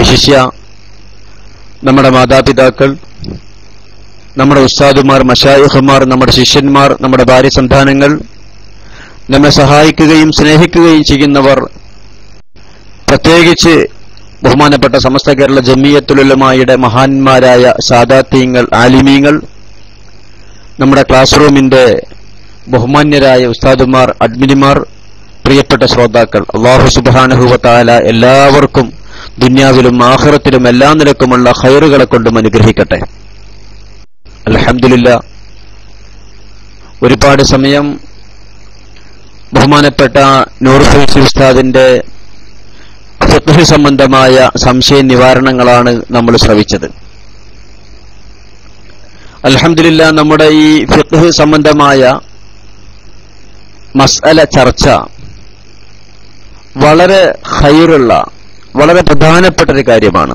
വിശിഷ്യ നമ്മുടെ മാതാപിതാക്കൾ നമ്മുടെ ഉസ്താദുമാർ മഷായുഹുമാർ നമ്മുടെ ശിഷ്യന്മാർ നമ്മുടെ ഭാര്യ സന്താനങ്ങൾ നമ്മെ സഹായിക്കുകയും സ്നേഹിക്കുകയും ചെയ്യുന്നവർ പ്രത്യേകിച്ച് ബഹുമാനപ്പെട്ട സമസ്ത കേരള ജമിയത്തുലുലമായുടെ മഹാന്മാരായ സാദാത്യങ്ങൾ ആലിമീങ്ങൾ നമ്മുടെ ക്ലാസ് റൂമിന്റെ ബഹുമാന്യരായ ഉസ്താദുമാർ അഡ്മിനിമാർ പ്രിയപ്പെട്ട ശ്രോതാക്കൾ അള്ളാഹു സുബാനഹുവത്താല എല്ലാവർക്കും ദുന്യാവിലും ആഹ്റത്തിലും എല്ലാ നിലക്കുമുള്ള ഹൈറുകളെ കൊണ്ടും അനുഗ്രഹിക്കട്ടെ അലഹമില്ല ഒരുപാട് സമയം ബഹുമാനപ്പെട്ട നൂർ ഫൈസി ഉസ്താദിന്റെ ഫിഖ് സംബന്ധമായ സംശയ നിവാരണങ്ങളാണ് നമ്മൾ ശ്രവിച്ചത് അലഹമില്ല നമ്മുടെ ഈ ഫിഖ് സംബന്ധമായ മസ്അല ചർച്ച വളരെ ഹൈറുള്ള വളരെ പ്രധാനപ്പെട്ട ഒരു കാര്യമാണ്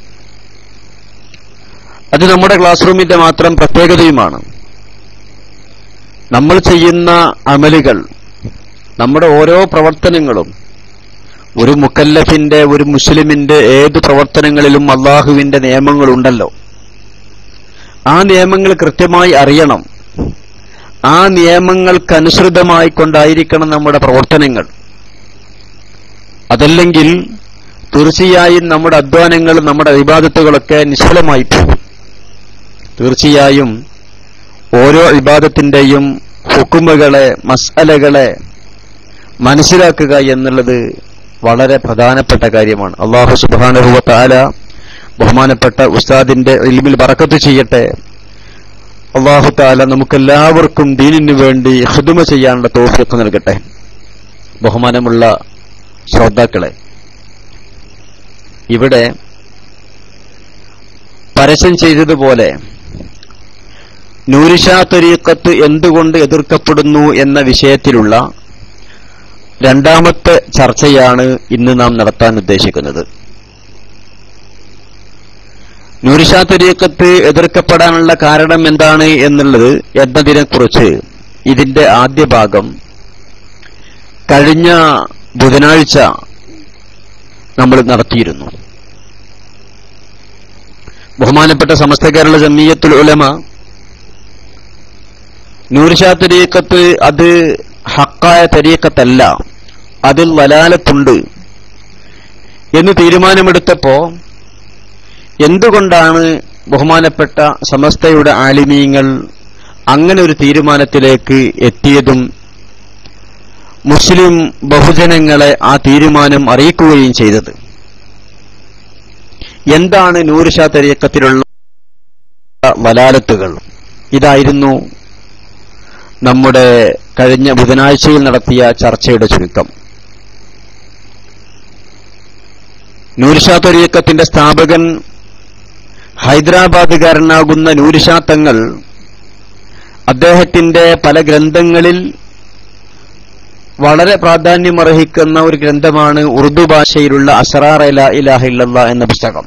അത് നമ്മുടെ ക്ലാസ് റൂമിന്റെ മാത്രം പ്രത്യേകതയുമാണ് നമ്മൾ ചെയ്യുന്ന അമലുകൾ നമ്മുടെ ഓരോ പ്രവർത്തനങ്ങളും ഒരു മുക്കല്ലഫിന്റെ ഒരു മുസ്ലിമിന്റെ ഏത് പ്രവർത്തനങ്ങളിലും അള്ളാഹുവിന്റെ നിയമങ്ങളുണ്ടല്ലോ ആ നിയമങ്ങൾ കൃത്യമായി അറിയണം ആ നിയമങ്ങൾക്കനുസൃതമായി കൊണ്ടായിരിക്കണം നമ്മുടെ പ്രവർത്തനങ്ങൾ അതല്ലെങ്കിൽ തീർച്ചയായും നമ്മുടെ അധ്വാനങ്ങളും നമ്മുടെ വിവാദത്തുകളൊക്കെ നിശ്ചലമായി പോകും തീർച്ചയായും ഓരോ വിവാദത്തിന്റെയും ഹുക്കുമകളെ മസാലകളെ മനസ്സിലാക്കുക എന്നുള്ളത് വളരെ പ്രധാനപ്പെട്ട കാര്യമാണ് അള്ളാഹു സുബാനുഭവ താല ബഹുമാനപ്പെട്ട ഉസ്താദിന്റെ ഇൽമിൽ ബറക്കത്ത് ചെയ്യട്ടെ അള്ളാഹു താല നമുക്കെല്ലാവർക്കും ദീനിനു വേണ്ടി ഹുദുമ ചെയ്യാനുള്ള തോഫിക്ക് നൽകട്ടെ ബഹുമാനമുള്ള ശ്രോതാക്കളെ ഇവിടെ പരസ്യം ചെയ്തതുപോലെ നൂരിഷാ തരീക്കത്ത് എന്തുകൊണ്ട് എതിർക്കപ്പെടുന്നു എന്ന വിഷയത്തിലുള്ള രണ്ടാമത്തെ ചർച്ചയാണ് ഇന്ന് നാം നടത്താൻ ഉദ്ദേശിക്കുന്നത് നൂരിഷാ തരീക്കത്ത് എതിർക്കപ്പെടാനുള്ള കാരണം എന്താണ് എന്നുള്ളത് എന്നതിനെക്കുറിച്ച് ഇതിന്റെ ആദ്യ ഭാഗം കഴിഞ്ഞ ബുധനാഴ്ച നമ്മൾ നടത്തിയിരുന്നു ബഹുമാനപ്പെട്ട സമസ്ത കേരള ജമീയത്തുൽ ഉലമ നൂർഷാ തരീക്കത്ത് അത് ഹക്കായ തരീക്കത്തല്ല അതിൽ വലാലത്തുണ്ട് എന്ന് തീരുമാനമെടുത്തപ്പോ എന്തുകൊണ്ടാണ് ബഹുമാനപ്പെട്ട സമസ്തയുടെ ആലിമീങ്ങൾ അങ്ങനെ ഒരു തീരുമാനത്തിലേക്ക് എത്തിയതും മുസ്ലിം ബഹുജനങ്ങളെ ആ തീരുമാനം അറിയിക്കുകയും ചെയ്തത് എന്താണ് നൂറുഷാ തരീക്കത്തിലുള്ള വലാലത്തുകൾ ഇതായിരുന്നു നമ്മുടെ കഴിഞ്ഞ ബുധനാഴ്ചയിൽ നടത്തിയ ചർച്ചയുടെ ചുരുക്കം നൂർഷാ തരീക്കത്തിന്റെ സ്ഥാപകൻ ഹൈദരാബാദുകാരനാകുന്ന നൂർഷാ തങ്ങൾ അദ്ദേഹത്തിന്റെ പല ഗ്രന്ഥങ്ങളിൽ വളരെ പ്രാധാന്യമർഹിക്കുന്ന ഒരു ഗ്രന്ഥമാണ് ഉറുദു ഭാഷയിലുള്ള അസറാർ ഇല ഇലാഹ ഇല്ലല്ലാ എന്ന പുസ്തകം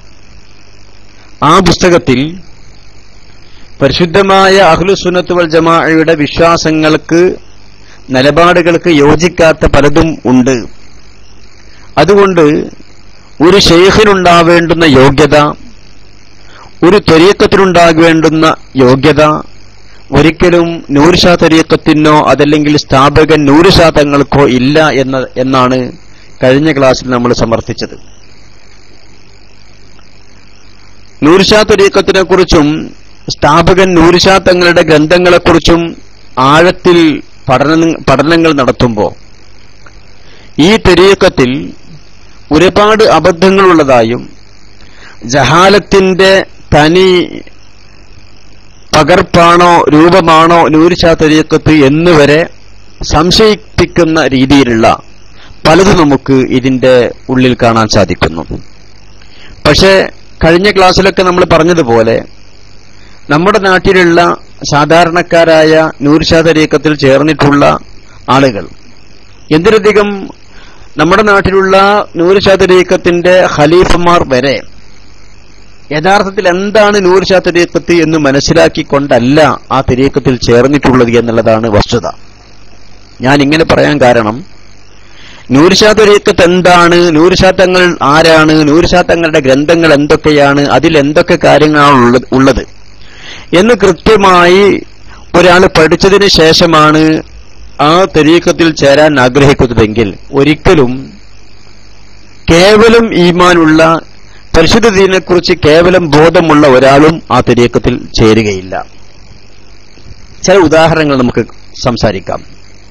ആ പുസ്തകത്തിൽ പരിശുദ്ധമായ അഹ്ലുസുന്നത്ത് വൽ ജമാഅയുടെ വിശ്വാസങ്ങൾക്ക് നിലപാടുകൾക്ക് യോജിക്കാത്ത പലതും ഉണ്ട് അതുകൊണ്ട് ഒരു ഷെയ്ഖിനുണ്ടാവേണ്ടുന്ന യോഗ്യത ഒരു ത്വരീക്കത്തിനുണ്ടാകേണ്ടുന്ന യോഗ്യത ഒരിക്കലും നൂർഷാ തരീക്കത്തിനോ അതല്ലെങ്കിൽ സ്ഥാപകൻ നൂർഷാ തങ്ങൾക്കോ ഇല്ല എന്ന എന്നാണ് കഴിഞ്ഞ ക്ലാസ്സിൽ നമ്മൾ സമർത്ഥിച്ചത് നൂർഷാ തരീക്കത്തിനെ കുറിച്ചും സ്ഥാപകൻ നൂർഷാ തങ്ങളുടെ ഗ്രന്ഥങ്ങളെക്കുറിച്ചും ആഴത്തിൽ പഠന പഠനങ്ങൾ നടത്തുമ്പോൾ ഈ തെരീക്കത്തിൽ ഒരുപാട് അബദ്ധങ്ങളുള്ളതായും ജഹാലത്തിന്റെ തനി പകർപ്പാണോ രൂപമാണോ നൂർഷാ തരീക്കത്ത് എന്നുവരെ സംശയിപ്പിക്കുന്ന രീതിയിലുള്ള പലതും നമുക്ക് ഇതിന്റെ ഉള്ളിൽ കാണാൻ സാധിക്കുന്നു പക്ഷേ കഴിഞ്ഞ ക്ലാസ്സിലൊക്കെ നമ്മൾ പറഞ്ഞതുപോലെ നമ്മുടെ നാട്ടിലുള്ള സാധാരണക്കാരായ നൂർഷാ തരീക്കത്തിൽ ചേർന്നിട്ടുള്ള ആളുകൾ എന്തിനധികം നമ്മുടെ നാട്ടിലുള്ള നൂർഷാ തരീക്കത്തിന്റെ ഖലീഫമാർ വരെ യഥാർത്ഥത്തിൽ എന്താണ് നൂർഷാ തരീക്കത്ത് എന്ന് മനസ്സിലാക്കിക്കൊണ്ടല്ല ആ തരീക്കത്തിൽ ചേർന്നിട്ടുള്ളത് എന്നുള്ളതാണ് വസ്തുത ഞാൻ ഇങ്ങനെ പറയാൻ കാരണം നൂർഷാ തരീക്കത്ത് എന്താണ് നൂർഷാ തങ്ങൾ ആരാണ് നൂർഷാ തങ്ങളുടെ ഗ്രന്ഥങ്ങൾ എന്തൊക്കെയാണ് അതിൽ എന്തൊക്കെ കാര്യങ്ങളാണ് ഉള്ളത് ഉള്ളത് എന്ന് കൃത്യമായി ഒരാൾ പഠിച്ചതിന് ശേഷമാണ് ആ തെരീക്കത്തിൽ ചേരാൻ ആഗ്രഹിക്കുന്നതെങ്കിൽ ഒരിക്കലും കേവലം ഈമാനുള്ള പരിശുദ്ധ ദീനെക്കുറിച്ച് കേവലം ബോധമുള്ള ഒരാളും ആ തെരീക്കത്തിൽ ചേരുകയില്ല ചില ഉദാഹരണങ്ങൾ നമുക്ക് സംസാരിക്കാം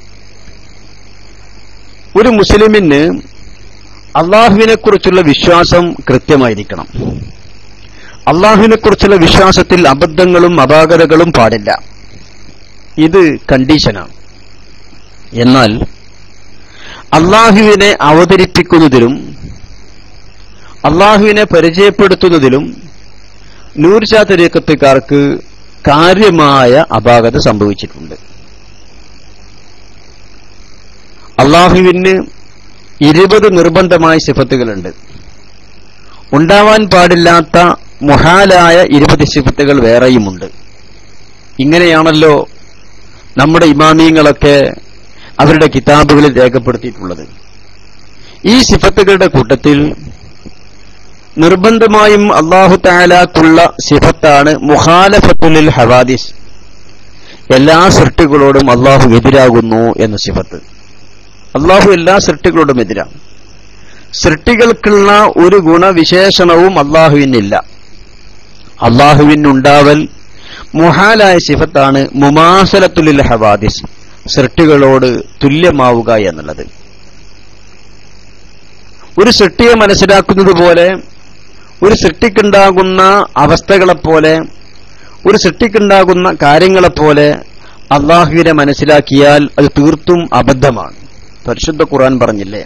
ഒരു മുസ്ലിമിന് അള്ളാഹുവിനെ കുറിച്ചുള്ള വിശ്വാസം കൃത്യമായിരിക്കണം അള്ളാഹുവിനെ കുറിച്ചുള്ള വിശ്വാസത്തിൽ അബദ്ധങ്ങളും അപാകതകളും പാടില്ല ഇത് കണ്ടീഷനാണ് എന്നാൽ അള്ളാഹുവിനെ അവതരിപ്പിക്കുന്നതിലും അള്ളാഹുവിനെ പരിചയപ്പെടുത്തുന്നതിലും നൂർജാ തരീക്കത്തുകാർക്ക് കാര്യമായ അപാകത സംഭവിച്ചിട്ടുണ്ട് അള്ളാഹുവിന് ഇരുപത് നിർബന്ധമായ സിഫത്തുകളുണ്ട് ഉണ്ടാവാൻ പാടില്ലാത്ത മുഹാലായ ഇരുപത് സിഫത്തുകൾ വേറെയുമുണ്ട് ഇങ്ങനെയാണല്ലോ നമ്മുടെ ഇമാമിയങ്ങളൊക്കെ അവരുടെ കിതാബുകളിൽ രേഖപ്പെടുത്തിയിട്ടുള്ളത് ഈ സിഫത്തുകളുടെ കൂട്ടത്തിൽ നിർബന്ധമായും അള്ളാഹു താലാക്കുള്ള സിഫത്താണ് മുഹാലഫത്തുലിൽ ഹവാദിസ് എല്ലാ സൃഷ്ടികളോടും അള്ളാഹു എതിരാകുന്നു എന്ന സിഫത്ത് അള്ളാഹു എല്ലാ സൃഷ്ടികളോടും എതിരാണ് സൃഷ്ടികൾക്കുള്ള ഒരു ഗുണവിശേഷണവും അള്ളാഹുവിനില്ല അള്ളാഹുവിനുണ്ടാവൽ മുഹാലായ സിഫത്താണ് മുമാസലത്തുലിൽ ഹവാദിസ് സൃഷ്ടികളോട് തുല്യമാവുക എന്നുള്ളത് ഒരു സൃഷ്ടിയെ മനസ്സിലാക്കുന്നത് പോലെ ഒരു സൃഷ്ടിക്കുണ്ടാകുന്ന അവസ്ഥകളെപ്പോലെ ഒരു സൃഷ്ടിക്കുണ്ടാകുന്ന കാര്യങ്ങളെപ്പോലെ അള്ളാഹുവിനെ മനസ്സിലാക്കിയാൽ അത് തീർത്തും അബദ്ധമാണ് പരിശുദ്ധ ഖുർആൻ പറഞ്ഞില്ലേ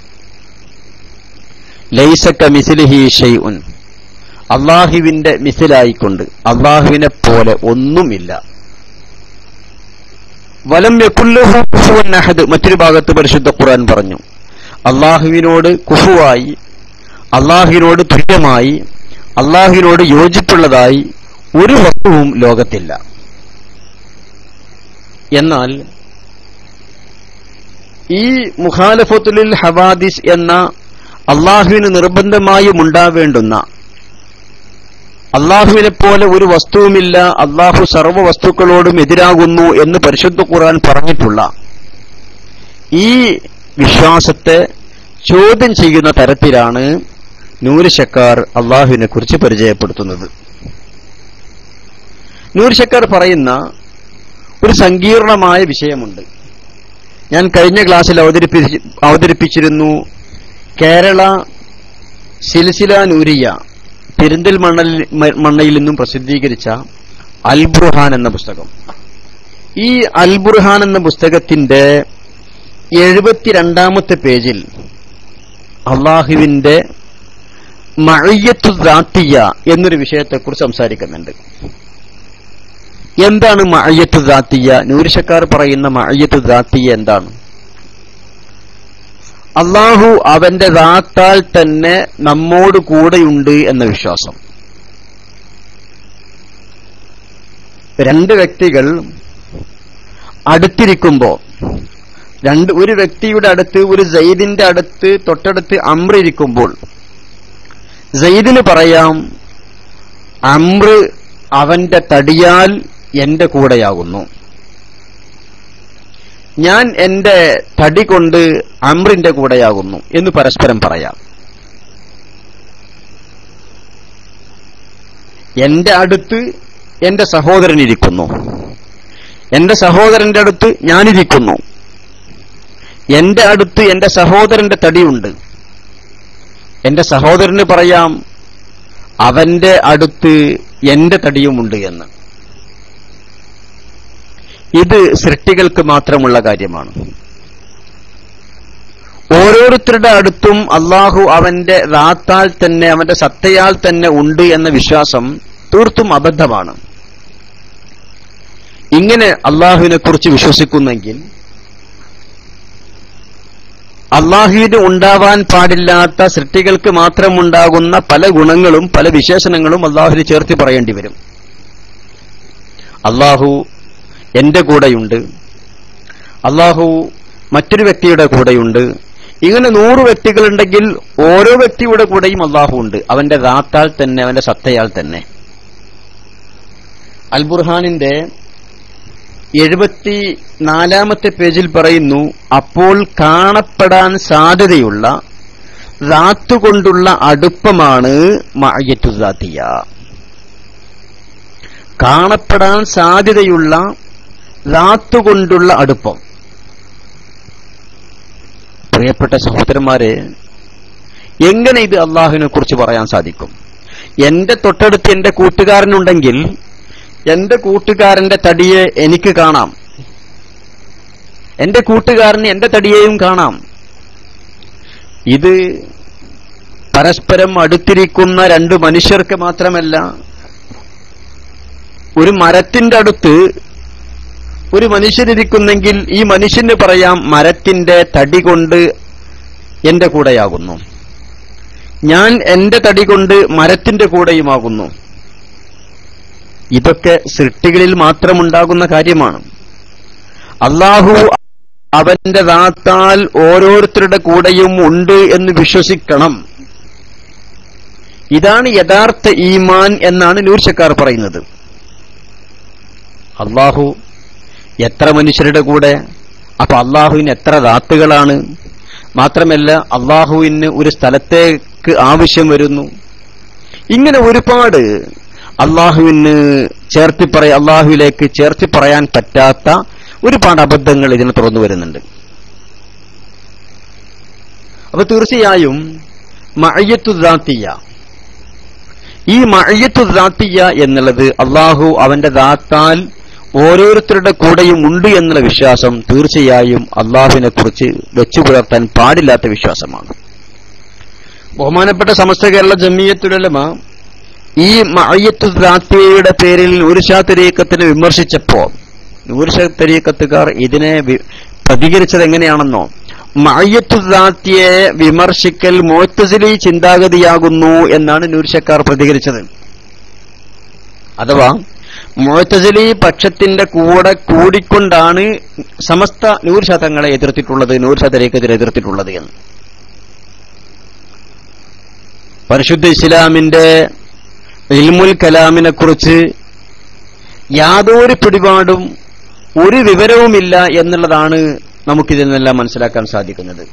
ലൈസക്ക മിസിലിഹി ഷെയ്ഉൻ അള്ളാഹുവിന്റെ മിസിലായിക്കൊണ്ട് അള്ളാഹുവിനെ പോലെ ഒന്നുമില്ല വലം യക്കുല്ലുഹു കുഫുവൻ അഹദ് മറ്റൊരു ഭാഗത്ത് പരിശുദ്ധ ഖുർആൻ പറഞ്ഞു അള്ളാഹുവിനോട് കുഫുവായി അള്ളാഹുവിനോട് തുല്യമായി അള്ളാഹുവിനോട് യോജിപ്പുള്ളതായി ഒരു വസ്തുവും ലോകത്തില്ല എന്നാൽ ഈ മുഖാലഫത്തുലിൽ ഹവാദിസ് എന്ന അള്ളാഹുവിന് നിർബന്ധമായും ഉണ്ടാവേണ്ടുന്ന അള്ളാഹുവിനെ പോലെ ഒരു വസ്തുവുമില്ല അള്ളാഹു സർവ്വ വസ്തുക്കളോടും എതിരാകുന്നു എന്ന് പരിശുദ്ധ ഖുർആൻ പറഞ്ഞിട്ടുള്ള ഈ വിശ്വാസത്തെ ചോദ്യം ചെയ്യുന്ന തരത്തിലാണ് നൂരുശക്കാർ അള്ളാഹുവിനെ കുറിച്ച് പരിചയപ്പെടുത്തുന്നത് നൂരുശക്കാർ പറയുന്ന ഒരു സങ്കീർണമായ വിഷയമുണ്ട് ഞാൻ കഴിഞ്ഞ ക്ലാസ്സിൽ അവതരിപ്പിച്ച് അവതരിപ്പിച്ചിരുന്നു കേരള സിൽസില നൂരിയ പെരിന്തൽമണ്ണൽ മണ്ണയിൽ നിന്നും പ്രസിദ്ധീകരിച്ച അൽബുർഹാൻ എന്ന പുസ്തകം ഈ അൽബുർഹാൻ എന്ന പുസ്തകത്തിന്റെ എഴുപത്തിരണ്ടാമത്തെ പേജിൽ അള്ളാഹുവിന്റെ മഴയത്തു ദാത്തിയ എന്നൊരു വിഷയത്തെക്കുറിച്ച് സംസാരിക്കുന്നുണ്ട് എന്താണ് മഴയത്തു ദാത്തിയ നൂരിശക്കാർ പറയുന്ന മഴയത്തു ദാത്തിയ എന്താണ് അള്ളാഹു അവന്റെ ദാത്താൽ തന്നെ നമ്മോട് കൂടെയുണ്ട് എന്ന വിശ്വാസം രണ്ട് വ്യക്തികൾ അടുത്തിരിക്കുമ്പോ രണ്ട് ഒരു വ്യക്തിയുടെ അടുത്ത് ഒരു ജയ്ദിന്റെ അടുത്ത് തൊട്ടടുത്ത് അമ്ര ഇരിക്കുമ്പോൾ ജയ്ദിന് പറയാം അമ്ര അവന്റെ തടിയാൽ എന്റെ കൂടെയാകുന്നു ഞാൻ എന്റെ തടി കൊണ്ട് അമ്രിന്റെ കൂടെയാകുന്നു എന്ന് പരസ്പരം പറയാം എന്റെ അടുത്ത് എന്റെ സഹോദരൻ ഇരിക്കുന്നു എന്റെ സഹോദരന്റെ അടുത്ത് ഞാനിരിക്കുന്നു എന്റെ അടുത്ത് എന്റെ സഹോദരന്റെ തടിയുണ്ട് എന്റെ സഹോദരന് പറയാം അവന്റെ അടുത്ത് എന്റെ തടിയുമുണ്ട് എന്ന് ഇത് സൃഷ്ടികൾക്ക് മാത്രമുള്ള കാര്യമാണ് ഓരോരുത്തരുടെ അടുത്തും അള്ളാഹു അവന്റെ റാത്താൽ തന്നെ അവന്റെ സത്തയാൽ തന്നെ ഉണ്ട് എന്ന വിശ്വാസം തീർത്തും അബദ്ധമാണ് ഇങ്ങനെ അള്ളാഹുവിനെ കുറിച്ച് വിശ്വസിക്കുന്നെങ്കിൽ അള്ളാഹുവിന് ഉണ്ടാവാൻ പാടില്ലാത്ത സൃഷ്ടികൾക്ക് മാത്രമുണ്ടാകുന്ന പല ഗുണങ്ങളും പല വിശേഷണങ്ങളും അള്ളാഹുവിന് ചേർത്ത് പറയേണ്ടി വരും അള്ളാഹു എന്റെ കൂടെയുണ്ട് അള്ളാഹു മറ്റൊരു വ്യക്തിയുടെ കൂടെയുണ്ട് ഇങ്ങനെ നൂറ് വ്യക്തികളുണ്ടെങ്കിൽ ഓരോ വ്യക്തിയുടെ കൂടെയും അള്ളാഹു ഉണ്ട് അവന്റെ റാത്താൽ തന്നെ അവന്റെ സത്തയാൽ തന്നെ അൽ ബുർഹാനിന്റെ എഴുപത്തി നാലാമത്തെ പേജിൽ പറയുന്നു അപ്പോൾ കാണപ്പെടാൻ സാധ്യതയുള്ള റാത്ത് കൊണ്ടുള്ള അടുപ്പമാണ് മഅയ്യത്തുദാത്തിയ കാണപ്പെടാൻ സാധ്യതയുള്ള റാത്ത് കൊണ്ടുള്ള അടുപ്പം പ്രിയപ്പെട്ട സഹോദരന്മാരെ എങ്ങനെ ഇത് അള്ളാഹുവിനെ കുറിച്ച് പറയാൻ സാധിക്കും എന്റെ തൊട്ടടുത്ത് എന്റെ കൂട്ടുകാരനുണ്ടെങ്കിൽ എന്റെ കൂട്ടുകാരന്റെ തടിയെ എനിക്ക് കാണാം എന്റെ കൂട്ടുകാരന് എന്റെ തടിയെയും കാണാം ഇത് പരസ്പരം അടുത്തിരിക്കുന്ന രണ്ട് മനുഷ്യർക്ക് മാത്രമല്ല ഒരു മരത്തിന്റെ അടുത്ത് ഒരു മനുഷ്യനിരിക്കുന്നെങ്കിൽ ഈ മനുഷ്യന് പറയാം മരത്തിന്റെ തടി കൊണ്ട് എന്റെ കൂടെയാകുന്നു ഞാൻ എന്റെ തടി കൊണ്ട് മരത്തിന്റെ കൂടെയുമാകുന്നു ഇതൊക്കെ സൃഷ്ടികളിൽ മാത്രമുണ്ടാകുന്ന കാര്യമാണ് അള്ളാഹു അവന്റെ ദാത്താൽ ഓരോരുത്തരുടെ കൂടെയും ഉണ്ട് എന്ന് വിശ്വസിക്കണം ഇതാണ് യഥാർത്ഥ ഈമാൻ എന്നാണ് നൂർച്ചക്കാർ പറയുന്നത് അള്ളാഹു എത്ര മനുഷ്യരുടെ കൂടെ അപ്പൊ അള്ളാഹുവിന് എത്ര ദാത്തുകളാണ് മാത്രമല്ല അള്ളാഹുവിന് ഒരു സ്ഥലത്തേക്ക് ആവശ്യം വരുന്നു ഇങ്ങനെ ഒരുപാട് അള്ളാഹുവിന് ചേർത്തി പറയ അള്ളാഹുവിലേക്ക് ചേർത്തി പറയാൻ പറ്റാത്ത ഒരുപാട് അബദ്ധങ്ങൾ ഇതിന് തുറന്നു വരുന്നുണ്ട് അപ്പൊ തീർച്ചയായും മഴയത്തുദാത്തിയ ഈ മഴയത്തുദാത്തിയ എന്നുള്ളത് അള്ളാഹു അവന്റെ ദാത്താൽ ഓരോരുത്തരുടെ കൂടെയും ഉണ്ട് എന്നുള്ള വിശ്വാസം തീർച്ചയായും അള്ളാഹുവിനെ കുറിച്ച് വെച്ചു പുലർത്താൻ പാടില്ലാത്ത വിശ്വാസമാണ് ബഹുമാനപ്പെട്ട സമസ്ത കേരള ജമിയത്തുലമ ഈ മഴയത്തുദാത്തിയയുടെ പേരിൽ നൂർഷാ തെരീക്കത്തിനെ വിമർശിച്ചപ്പോ നൂർഷാ തെരീക്കത്തുകാർ ഇതിനെ വി- പ്രതികരിച്ചത് എങ്ങനെയാണെന്നോ മഴയത്തുദാത്തിയെ വിമർശിക്കൽ മോത്തസിലി ചിന്താഗതിയാകുന്നു എന്നാണ് നൂർഷക്കാർ പ്രതികരിച്ചത് അഥവാ മുഴത്തജലി പക്ഷത്തിന്റെ കൂടെ കൂടിക്കൊണ്ടാണ് സമസ്ത നൂർ ശതങ്ങളെ എതിർത്തിട്ടുള്ളത് നൂർ ശതരേക്കെതിരെ എതിർത്തിട്ടുള്ളത് എന്ന് പരിശുദ്ധ ഇസ്ലാമിന്റെ ഇൽമുൽ കലാമിനെ കുറിച്ച് യാതൊരു പിടിപാടും ഒരു വിവരവുമില്ല എന്നുള്ളതാണ് നമുക്കിതിൽ നിന്നെല്ലാം മനസ്സിലാക്കാൻ സാധിക്കുന്നത്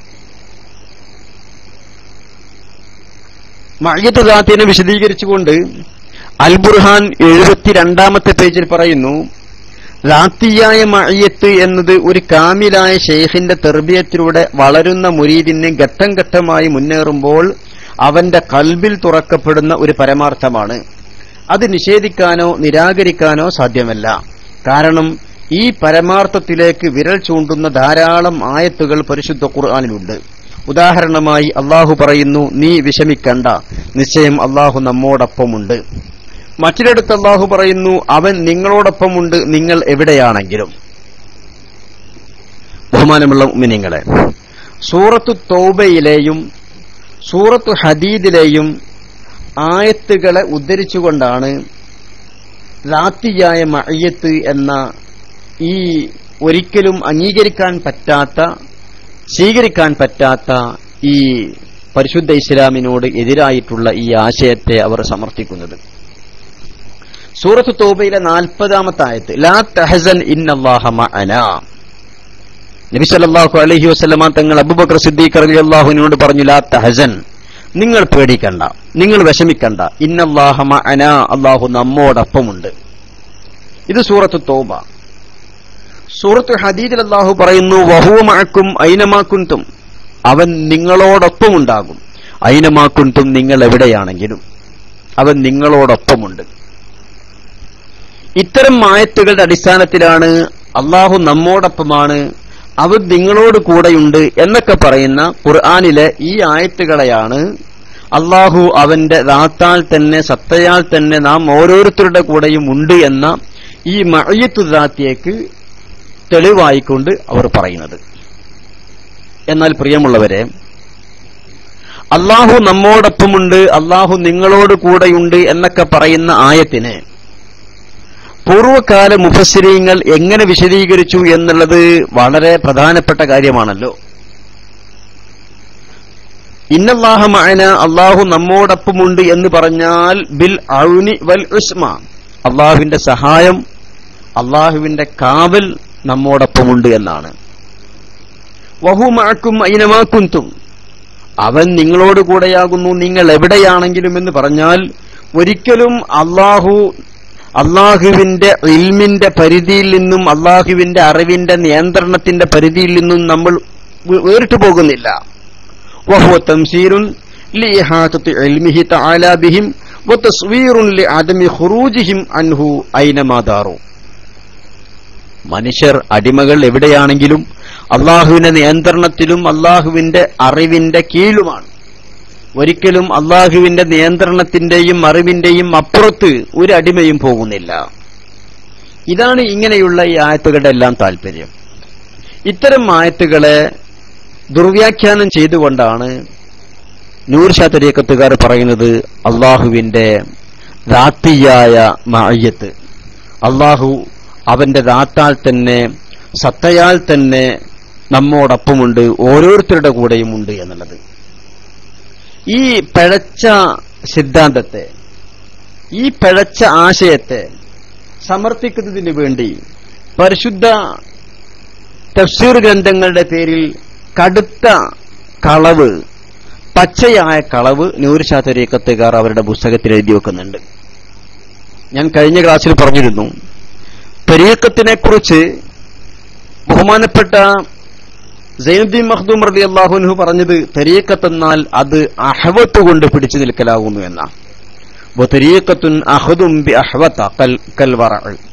മയ്യത്ത് ദാത്തിനെ വിശദീകരിച്ചുകൊണ്ട് അൽ ബുർഹാൻ എഴുപത്തിരണ്ടാമത്തെ പേജിൽ പറയുന്നു റാത്തിയായ മയ്യത്ത് എന്നത് ഒരു കാമിലായ ഷെയ്ഖിന്റെ തെർബിയത്തിലൂടെ വളരുന്ന മുരീദിന് ഘട്ടം ഘട്ടമായി മുന്നേറുമ്പോൾ അവന്റെ കൽബിൽ തുറക്കപ്പെടുന്ന ഒരു പരമാർത്ഥമാണ് അത് നിഷേധിക്കാനോ നിരാകരിക്കാനോ സാധ്യമല്ല കാരണം ഈ പരമാർത്ഥത്തിലേക്ക് വിരൽ ചൂണ്ടുന്ന ധാരാളം ആയത്തുകൾ പരിശുദ്ധ ഖുർആാനിലുണ്ട് ഉദാഹരണമായി അള്ളാഹു പറയുന്നു നീ വിഷമിക്കണ്ട നിശ്ചയം അള്ളാഹു നമ്മോടൊപ്പമുണ്ട് മറ്റൊരിടത്ത് അള്ളാഹു പറയുന്നു അവൻ നിങ്ങളോടൊപ്പമുണ്ട് നിങ്ങൾ എവിടെയാണെങ്കിലും ബഹുമാനമുള്ള ഉമ്മിനിങ്ങളെ സൂറത്തു തൗബയിലെയും സൂറത്തു ഹദീദിലെയും ആയത്തുകളെ ഉദ്ധരിച്ചുകൊണ്ടാണ് റാത്തിയായ മയ്യത്ത് എന്ന ഈ ഒരിക്കലും അംഗീകരിക്കാൻ പറ്റാത്ത സ്വീകരിക്കാൻ പറ്റാത്ത ഈ പരിശുദ്ധ ഇസ്ലാമിനോട് എതിരായിട്ടുള്ള ഈ ആശയത്തെ അവർ സമർത്ഥിക്കുന്നത് സൂറത്ത് തോബയിലെ നാൽപ്പതാമത്തെ ആയത്ത് ലാ തഹസൻ ഇന്നല്ലാഹ മഅനാ നബി സല്ലല്ലാഹു അലൈഹി വസല്ലമ തങ്ങൾ അബൂബക്കർ സിദ്ദീഖ് റളിയല്ലാഹുവിനോട് പറഞ്ഞു ലാ തഹസൻ നിങ്ങൾ പേടിക്കണ്ട നിങ്ങൾ വിഷമിക്കണ്ട ഇന്നല്ലാഹ മഅനാ അല്ലാഹു നമ്മോടൊപ്പമുണ്ട് ഇത് സൂറത്ത് തോബ സൂറത്ത് ഹദീദിൽ അല്ലാഹു പറയുന്നു വഹുവ മഅക്കും ഐനമാക്കുന്തും അവൻ നിങ്ങളോടൊപ്പമുണ്ടാകും ഐനമാക്കുന്തും നിങ്ങൾ എവിടെയാണെങ്കിലും അവൻ നിങ്ങളോടൊപ്പമുണ്ട് ഇത്തരം ആയത്തുകളുടെ അടിസ്ഥാനത്തിലാണ് അള്ളാഹു നമ്മോടൊപ്പമാണ് അവൻ നിങ്ങളോട് കൂടെയുണ്ട് എന്നൊക്കെ പറയുന്ന ഖുർആാനിലെ ഈ ആയത്തുകളെയാണ് അള്ളാഹു അവന്റെ ദാത്താൽ തന്നെ സത്തയാൽ തന്നെ നാം ഓരോരുത്തരുടെ കൂടെയും ഉണ്ട് എന്ന ഈ മഴയത്തുദാത്തിയേക്ക് തെളിവായിക്കൊണ്ട് അവർ പറയുന്നത് എന്നാൽ പ്രിയമുള്ളവരെ അള്ളാഹു നമ്മോടൊപ്പമുണ്ട് അള്ളാഹു നിങ്ങളോട് കൂടെയുണ്ട് എന്നൊക്കെ പറയുന്ന ആയത്തിന് പൂർവ്വകാല മുഫസ്സിരീങ്ങൾ എങ്ങനെ വിശദീകരിച്ചു എന്നുള്ളത് വളരെ പ്രധാനപ്പെട്ട കാര്യമാണല്ലോ ഇന്നല്ലാഹ മഅന അള്ളാഹു നമ്മോടൊപ്പമുണ്ട് എന്ന് പറഞ്ഞാൽ ബിൽ ഔനി വൽ ഉസ്മ അള്ളാഹുവിന്റെ സഹായം അള്ളാഹുവിന്റെ കാവൽ നമ്മോടൊപ്പമുണ്ട് എന്നാണ് വഹു മഴക്കും അയിനമാക്കുന്തും അവൻ നിങ്ങളോട് കൂടെയാകുന്നു നിങ്ങൾ എവിടെയാണെങ്കിലും എന്ന് പറഞ്ഞാൽ ഒരിക്കലും അള്ളാഹു അള്ളാഹുവിന്റെ ഇൽമിന്റെ പരിധിയിൽ നിന്നും അള്ളാഹുവിന്റെ അറിവിന്റെ നിയന്ത്രണത്തിന്റെ പരിധിയിൽ നിന്നും നമ്മൾ വേ- വേറിട്ടു പോകുന്നില്ല وهو تمثيل لإحاطة علمه تعالى بهم وتصوير لعدم خروجهم عنه أينما داروا മനുഷ്യർ അടിമകൾ എവിടെയാണെങ്കിലും അള്ളാഹുവിന്റെ നിയന്ത്രണത്തിലും അള്ളാഹുവിന്റെ അറിവിന്റെ കീഴുമാണ് ഒരിക്കലും അള്ളാഹുവിന്റെ നിയന്ത്രണത്തിന്റെയും അറിവിന്റെയും അപ്പുറത്ത് ഒരു അടിമയും പോകുന്നില്ല ഇതാണ് ഇങ്ങനെയുള്ള ഈ ആയത്തുകളുടെ എല്ലാം താല്പര്യം ഇത്തരം ആയത്തുകളെ ദുർവ്യാഖ്യാനം ചെയ്തുകൊണ്ടാണ് നൂർഷാ തരീക്കത്തുകാർ പറയുന്നത് അള്ളാഹുവിന്റെ ദാത്തിയായ മായ്യത്ത് അള്ളാഹു അവന്റെ ദാത്താൽ തന്നെ സത്തയാൽ തന്നെ നമ്മോടൊപ്പമുണ്ട് ഓരോരുത്തരുടെ കൂടെയും ഉണ്ട് എന്നുള്ളത് ഈ പിഴച്ച സിദ്ധാന്തത്തെ ഈ പിഴച്ച ആശയത്തെ സമർത്ഥിക്കുന്നതിന് വേണ്ടി പരിശുദ്ധ തഫ്സീർ ഗ്രന്ഥങ്ങളുടെ പേരിൽ കടുത്ത കളവ് പച്ചയായ കളവ് നൂർഷാ തരീക്കത്തുകാർ അവരുടെ പുസ്തകത്തിൽ എഴുതി വെക്കുന്നുണ്ട് ഞാൻ കഴിഞ്ഞ ക്ലാസ്സിൽ പറഞ്ഞിരുന്നു തരീക്കത്തിനെ കുറിച്ച് ബഹുമാനപ്പെട്ട സൈനുദ്ദീൻ മഖ്ദൂം റബി അള്ളാഹുൻഹു പറഞ്ഞത് തരീക്കത്തെന്നാൽ അത് അഹവത്ത് കൊണ്ട് പിടിച്ചു നിൽക്കലാകുന്നു എന്നാണ് വതരീഖത്തുൻ അഹദും ബി അഹ്വത കൽ കൽവറ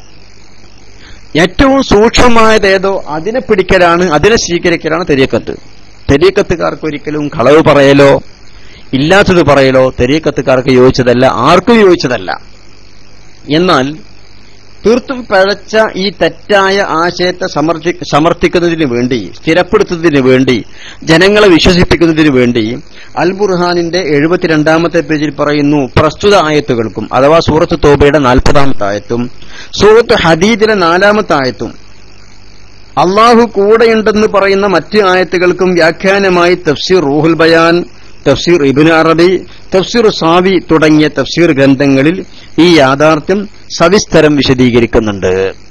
ഏറ്റവും സൂക്ഷ്മമായത് ഏതോ അതിനെ പിടിക്കലാണ് അതിനെ സ്വീകരിക്കലാണ് തെരീക്കത്ത് തെരീക്കത്തുകാർക്ക് ഒരിക്കലും കളവ് പറയലോ ഇല്ലാത്തത് പറയലോ തെരീക്കത്തുകാർക്ക് യോജിച്ചതല്ല ആർക്കും യോജിച്ചതല്ല എന്നാൽ തീർത്തും പഴച്ച ഈ തെറ്റായ ആശയത്തെ സമർത്ഥി സമർത്ഥിക്കുന്നതിന് വേണ്ടി സ്ഥിരപ്പെടുത്തുന്നതിന് വേണ്ടി ജനങ്ങളെ വിശ്വസിപ്പിക്കുന്നതിന് വേണ്ടി അൽ ബുർഹാനിന്റെ എഴുപത്തിരണ്ടാമത്തെ പേജിൽ പറയുന്നു പ്രസ്തുത ആയത്തുകൾക്കും അഥവാ സൂറത്ത് തോബയുടെ നാൽപ്പതാമത്തെ ആയത്തും സൂറത്ത് ഹദീദിലെ നാലാമത്തെ ആയത്തും അള്ളാഹു കൂടെയുണ്ടെന്ന് പറയുന്ന മറ്റ് ആയത്തുകൾക്കും വ്യാഖ്യാനമായി തഫ്സീർ റൂഹുൽ ബയാൻ തഫ്സീർ ഇബിൻ അറബി തഫ്സീർ സാവി തുടങ്ങിയ തഫ്സീർ ഗ്രന്ഥങ്ങളിൽ ഈ യാഥാർത്ഥ്യം സവിസ്തരം വിശദീകരിക്കുന്നുണ്ട്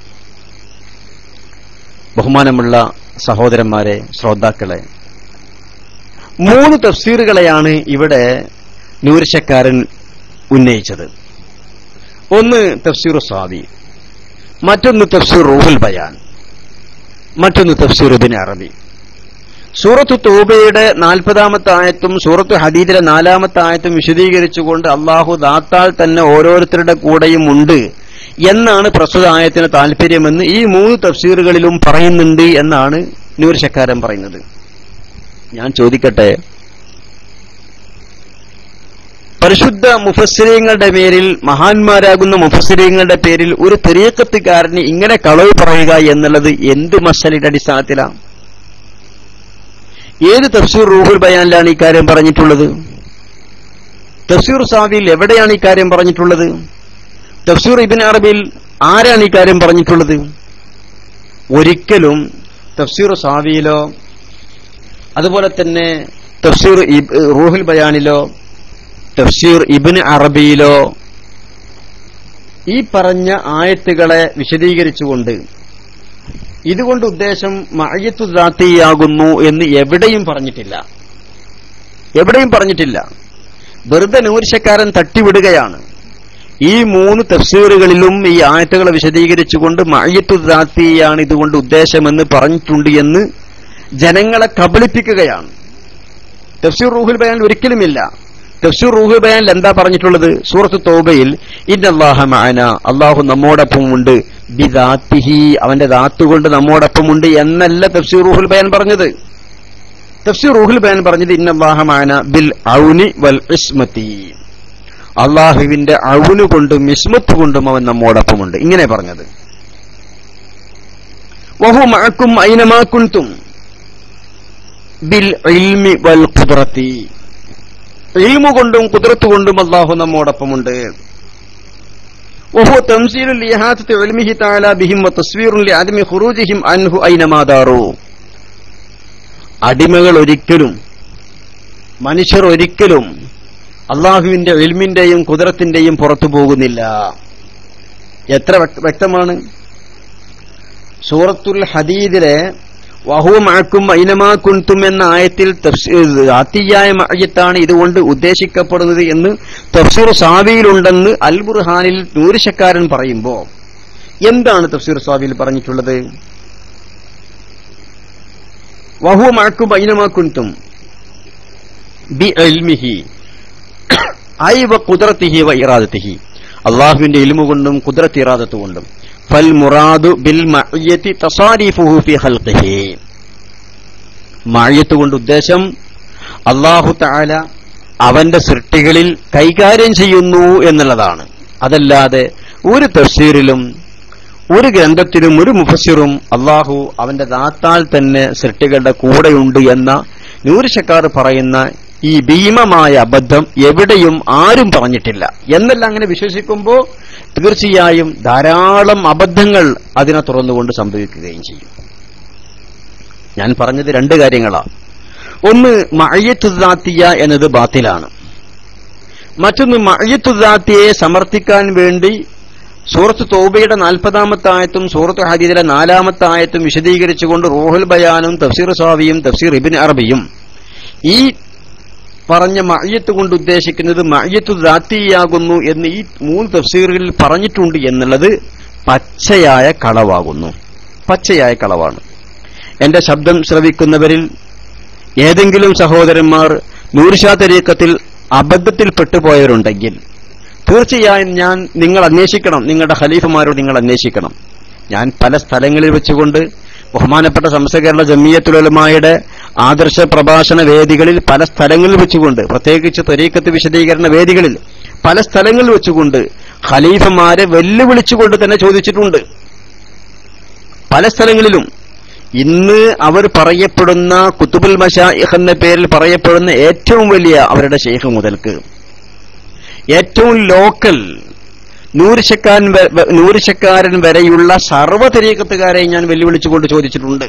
ബഹുമാനമുള്ള സഹോദരന്മാരെ ശ്രോതാക്കളെ മൂന്ന് തഫ്സീറുകളെയാണ് ഇവിടെ നൂർശക്കാരൻ ഉന്നയിച്ചത് ഒന്ന് തഫ്സീർ സാവി മറ്റൊന്ന് തഫ്സീർ റൂഹുൽ ബയാൻ മറ്റൊന്ന് തഫ്സീർ ഇബിൻ അറബി സൂറത്ത് തൂബയുടെ നാൽപ്പതാമത്തെ ആയത്തും സൂറത്ത് ഹദീദിലെ നാലാമത്തെ ആയത്തും വിശദീകരിച്ചുകൊണ്ട് അള്ളാഹു ദാത്താൽ തന്നെ ഓരോരുത്തരുടെ കൂടെയും ഉണ്ട് എന്നാണ് പ്രസ്തുത ആയത്തിന് താല്പര്യമെന്ന് ഈ മൂന്ന് തഫ്സീറുകളിലും പറയുന്നുണ്ട് എന്നാണ് നൂർ ശക്കാരൻ പറയുന്നത് ഞാൻ ചോദിക്കട്ടെ പരിശുദ്ധ മുഫസ്സിരീങ്ങളുടെ പേരിൽ മഹാന്മാരാകുന്ന മുഫസ്സിരീങ്ങളുടെ പേരിൽ ഒരു തെരീക്കത്തുകാരന് ഇങ്ങനെ കളവ് പറയുക എന്നുള്ളത് എന്ത് മസലിന്റെ അടിസ്ഥാനത്തിലാണ് ഏത് തഫ്സീർ റൂഹുൽ ബയാനിലാണ് ഇക്കാര്യം പറഞ്ഞിട്ടുള്ളത് തഫ്സീർ സാവിയിൽ എവിടെയാണ് ഇക്കാര്യം പറഞ്ഞിട്ടുള്ളത് തഫ്സീർ ഇബിൻ അറബിയിൽ ആരാണ് ഇക്കാര്യം പറഞ്ഞിട്ടുള്ളത് ഒരിക്കലും തഫ്സീർ സാവിയിലോ അതുപോലെ തന്നെ തഫ്സീർ ഇബ്- റൂഹുൽ ബയാനിലോ തഫ്സീർ ഇബിൻ അറബിയിലോ ഈ പറഞ്ഞ ആയത്തുകളെ വിശദീകരിച്ചുകൊണ്ട് ഇതുകൊണ്ട് ഉദ്ദേശം മഴയത്തു ദാത്തിയാകുന്നു എന്ന് എവിടെയും പറഞ്ഞിട്ടില്ല എവിടെയും പറഞ്ഞിട്ടില്ല വെറുതെ നൂർശക്കാരൻ തട്ടിവിടുകയാണ് ഈ മൂന്ന് തഫ്സീറുകളിലും ഈ ആയത്തുകളെ വിശദീകരിച്ചുകൊണ്ട് മഴയത്തു ദാത്തിയാണ് ഇതുകൊണ്ട് ഉദ്ദേശമെന്ന് പറഞ്ഞിട്ടുണ്ട് എന്ന് ജനങ്ങളെ കബളിപ്പിക്കുകയാണ് തഫ്സീർ റൂഹുൽ ബയാനിൽ ഒരിക്കലുമില്ല തഫ്സീർ റൂഹുൽ ബയാനിൽ എന്താ പറഞ്ഞിട്ടുള്ളത് സൂറത്ത് തോബയിൽ ഇന്നല്ലാഹ മഅന അള്ളാഹു നമ്മോടൊപ്പമുണ്ട് ബിദാത്തിഹി അവന്റെ ദാത്തുകൊണ്ട് നമ്മോടൊപ്പമുണ്ട് എന്നല്ല തഫ്സീർ റൂഹുൽ ബയാൻ പറഞ്ഞത് തഫ്സീർ റൂഹുൽ ബയാൻ പറഞ്ഞത് ഇന്നല്ലാഹ മഅന ബിൽ ഔനി വൽ ഇസ്മത്തി അള്ളാഹുവിന്റെ ഔന് കൊണ്ടും ഇസ്മത്ത് കൊണ്ടും അവൻ നമ്മോടൊപ്പമുണ്ട് ഇങ്ങനെ പറഞ്ഞത് വഹു മഅക്കും ഐനമാ കുൻതും ബിൽ ഇൽമി വൽ ഖുദ്റത്തി ഇൽമു കൊണ്ടും കുതിരത്ത് കൊണ്ടും അള്ളാഹു നമ്മോടൊപ്പമുണ്ട് وهو تمثيل لإحاطة علمه تعالى بهم وتصوير لعدم خروجهم عنه أينما داروا അടിമകൾ ഒരിക്കലും മനുഷ്യർ ഒരിക്കലും അള്ളാഹുവിന്റെ ഇൽമിന്റെയും കുതിരത്തിന്റെയും പുറത്തു പോകുന്നില്ല എത്ര വ്യക്ത- വ്യക്തമാണ് സൂറത്തുൽ ഹദീദിലെ വഹുവമാക്കും ഐനമാ കുൻതും എന്ന ആയത്തിൽ തഫ്സീ- ആത്തിയായ മഴയത്താണ് ഇതുകൊണ്ട് ഉദ്ദേശിക്കപ്പെടുന്നത് എന്ന് തഫ്സീർ സാവിയിലുണ്ടെന്ന് അൽ ബുർഹാനിൽ നൂരിശക്കാരൻ പറയുമ്പോ എന്താണ് തഫ്സീർ സാവിയിൽ പറഞ്ഞിട്ടുള്ളത് വഹുവ മഴക്കും ഐനമാ കുൻതും ബി ഇൽമിഹി ഐ വ കുദറത്തിഹി വ ഇറാദത്തിഹി അള്ളാഹുവിന്റെ ഇൽമു കൊണ്ടും കുദറത്ത് ഇറാദത്ത് കൊണ്ടും ഫൽ മുറാദു ബിൽ മഅയ്യത്തി തസാരിഫുഹു ഫി ഖൽഖിഹി മഅയ്യത്ത് കൊണ്ട് ഉദ്ദേശം അള്ളാഹു തആല അവന്റെ സൃഷ്ടികളിൽ കൈകാര്യം ചെയ്യുന്നു എന്നുള്ളതാണ് അതല്ലാതെ ഒരു തഫ്സീറിലും ഒരു ഗ്രന്ഥത്തിലും ഒരു മുഫസ്സിറും അള്ളാഹു അവന്റെ ദാത്താൽ തന്നെ സൃഷ്ടികളുടെ കൂടെയുണ്ട് എന്ന നൂറുശക്കാർ പറയുന്ന ഈ ഭീമമായ അബദ്ധം എവിടെയും ആരും പറഞ്ഞിട്ടില്ല എന്നല്ല അങ്ങനെ വിശ്വസിക്കുമ്പോൾ തീർച്ചയായും ധാരാളം അബദ്ധങ്ങൾ അതിനെ തുറന്നുകൊണ്ട് സംഭവിക്കുകയും ചെയ്യും ഞാൻ പറഞ്ഞത് രണ്ട് കാര്യങ്ങളാണ് ഒന്ന് മഴയത്തുദാത്തിയ എന്നത് ബാത്തിലാണ് മറ്റൊന്ന് മഴയത്തുദാത്തിയെ സമർത്ഥിക്കാൻ വേണ്ടി സൂറത്ത് തോബയുടെ നാൽപ്പതാമത്തെ ആയത്തും സൂറത്ത് ഹദീദിലെ നാലാമത്തെ ആയത്തും വിശദീകരിച്ചുകൊണ്ട് റൂഹുൽ ബയാനും തഫ്സീർ സ്വാവിയും തഫ്സീർ ഇബിൻ അറബിയും ഈ പറഞ്ഞ മയ്യത്ത് കൊണ്ട് ഉദ്ദേശിക്കുന്നത് മയ്യത്തു ദാത്തിയാകുന്നു എന്ന് ഈ മൂന്ന് തഫ്സീറുകളിൽ പറഞ്ഞിട്ടുണ്ട് എന്നുള്ളത് പച്ചയായ കളവാകുന്നു പച്ചയായ കളവാണ് എന്റെ ശബ്ദം ശ്രവിക്കുന്നവരിൽ ഏതെങ്കിലും സഹോദരന്മാർ നൂർഷാ തരീക്കത്തിൽ അബദ്ധത്തിൽ പെട്ടുപോയവരുണ്ടെങ്കിൽ തീർച്ചയായും ഞാൻ നിങ്ങൾ അന്വേഷിക്കണം നിങ്ങളുടെ ഖലീഫമാരോട് നിങ്ങൾ അന്വേഷിക്കണം ഞാൻ പല സ്ഥലങ്ങളിൽ വെച്ചുകൊണ്ട് ബഹുമാനപ്പെട്ട സംസ്ഥകേരള ജമിയത്തുലമായുടെ ആദർശ പ്രഭാഷണ വേദികളിൽ പല സ്ഥലങ്ങളിൽ വെച്ചുകൊണ്ട് പ്രത്യേകിച്ച് തരീക്കത്ത് വിശദീകരണ വേദികളിൽ പല സ്ഥലങ്ങളിൽ വെച്ചുകൊണ്ട് ഖലീഫമാരെ വെല്ലുവിളിച്ചുകൊണ്ട് തന്നെ ചോദിച്ചിട്ടുണ്ട് പല സ്ഥലങ്ങളിലും ഇന്ന് അവർ പറയപ്പെടുന്ന കുത്തുബുൽ മഷായിഖ് എന്ന പേരിൽ പറയപ്പെടുന്ന ഏറ്റവും വലിയ അവരുടെ ഷെയ്ഖ് മുതൽക്ക് ഏറ്റവും ലോക്കൽ നൂറുശക്കാരൻ വ- വ- നൂറുശക്കാരൻ വരെയുള്ള സർവ്വ തരീക്കത്തുകാരെയും ഞാൻ വെല്ലുവിളിച്ചുകൊണ്ട് ചോദിച്ചിട്ടുണ്ട്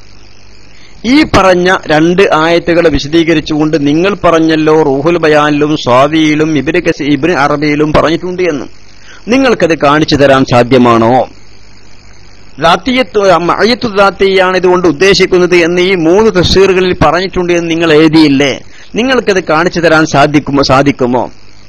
ഈ പറഞ്ഞ രണ്ട് ആയത്തുകളെ വിശദീകരിച്ചുകൊണ്ട് നിങ്ങൾ പറഞ്ഞല്ലോ റൂഹുൽ ബയാനിലും സ്വാവിയിലും ഇബിന് കസി ഇബിന് അറബിയിലും പറഞ്ഞിട്ടുണ്ട് എന്ന് നിങ്ങൾക്കത് കാണിച്ചു തരാൻ സാധ്യമാണോ ദാത്തിയത്ത് മഴയത്തു ദാത്തിയാണ് ഇതുകൊണ്ട് ഉദ്ദേശിക്കുന്നത് എന്ന് ഈ മൂന്ന് തഫ്സീറുകളിൽ പറഞ്ഞിട്ടുണ്ട് എന്ന് നിങ്ങൾ എഴുതിയില്ലേ നിങ്ങൾക്കത് കാണിച്ചു തരാൻ സാധിക്കുമോ സാധിക്കുമോ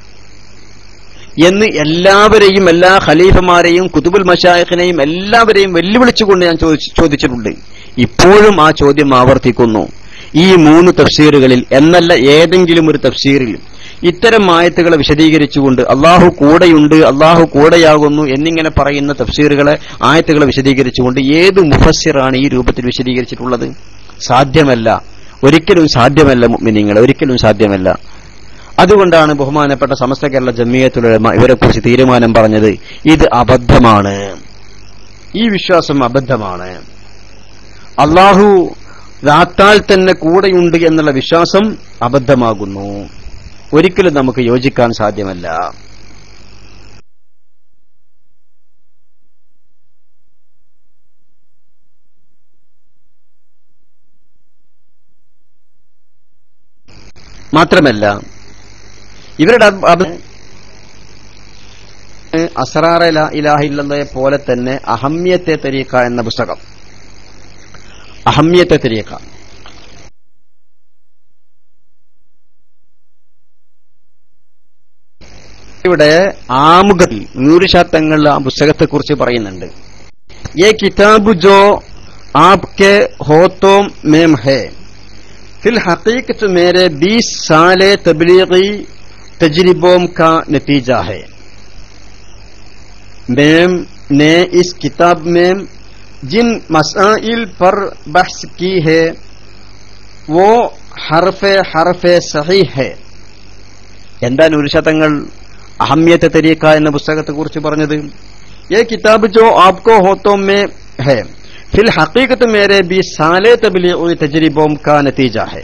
എന്ന് എല്ലാവരെയും എല്ലാ ഖലീഫമാരെയും കുതുബുൽ മഷായഖിനെയും എല്ലാവരെയും വെല്ലുവിളിച്ചുകൊണ്ട് ഞാൻ ചോദിച്ചു- ചോദിച്ചിട്ടുണ്ട് ഇപ്പോഴും ആ ചോദ്യം ആവർത്തിക്കുന്നു ഈ മൂന്ന് തഫ്സീറുകളിൽ എന്നല്ല ഏതെങ്കിലും ഒരു തഫ്സീറിൽ ഇത്തരം ആയത്തുകളെ വിശദീകരിച്ചുകൊണ്ട് അള്ളാഹു കൂടെയുണ്ട് അള്ളാഹു കൂടെയാകുന്നു എന്നിങ്ങനെ പറയുന്ന തഫ്സീറുകളെ ആയത്തുകളെ വിശദീകരിച്ചുകൊണ്ട് ഏത് മുഫസ്സിറാണ് ഈ രൂപത്തിൽ വിശദീകരിച്ചിട്ടുള്ളത് സാധ്യമല്ല ഒരിക്കലും സാധ്യമല്ല മുഅ്മിനീങ്ങളെ ഒരിക്കലും സാധ്യമല്ല അതുകൊണ്ടാണ് ബഹുമാനപ്പെട്ട സമസ്ത കേരള ജമിയത്തുലമ ഇവരെക്കുറിച്ച് തീരുമാനം പറഞ്ഞത് ഇത് അബദ്ധമാണ് ഈ വിശ്വാസം അബദ്ധമാണ് അള്ളാഹു ദാത്താൽ തന്നെ കൂടെയുണ്ട് എന്നുള്ള വിശ്വാസം അബദ്ധമാകുന്നു ഒരിക്കലും നമുക്ക് യോജിക്കാൻ സാധ്യമല്ല മാത്രമല്ല ഇവരുടെ അബ്- അബ്- അസറാറ ലാ ഇലാഹ ഇല്ലല്ലയെ പോലെ തന്നെ അഹമ്യത്തെ തരീക്ക എന്ന പുസ്തകം അഹമ്യത്തെ തരീക്ക ഇവിടെ ആമുഖത്തിൽ നൂറുശാത്തങ്ങൾ ആ പുസ്തകത്തെക്കുറിച്ച് പറയുന്നുണ്ട് ये किताब जो आपके होतों में है फिल हकीकत मेरे 20 साल तबलीगी तजर्बों का नतीजा है मैम ने इस किताब में जिन मसाइल पर बहस की है वो हरफ हरफ सही है എന്താണ് ഒരു ശതങ്ങൾ അഹമ്യത്തെ തരീക്ക എന്ന പുസ്തകത്തെ കുറിച്ച് പറഞ്ഞത് ये किताब जो आपको होतों में है फिल हकीकत मेरे भी साले तबलीगी तजरीबों का नतीजा है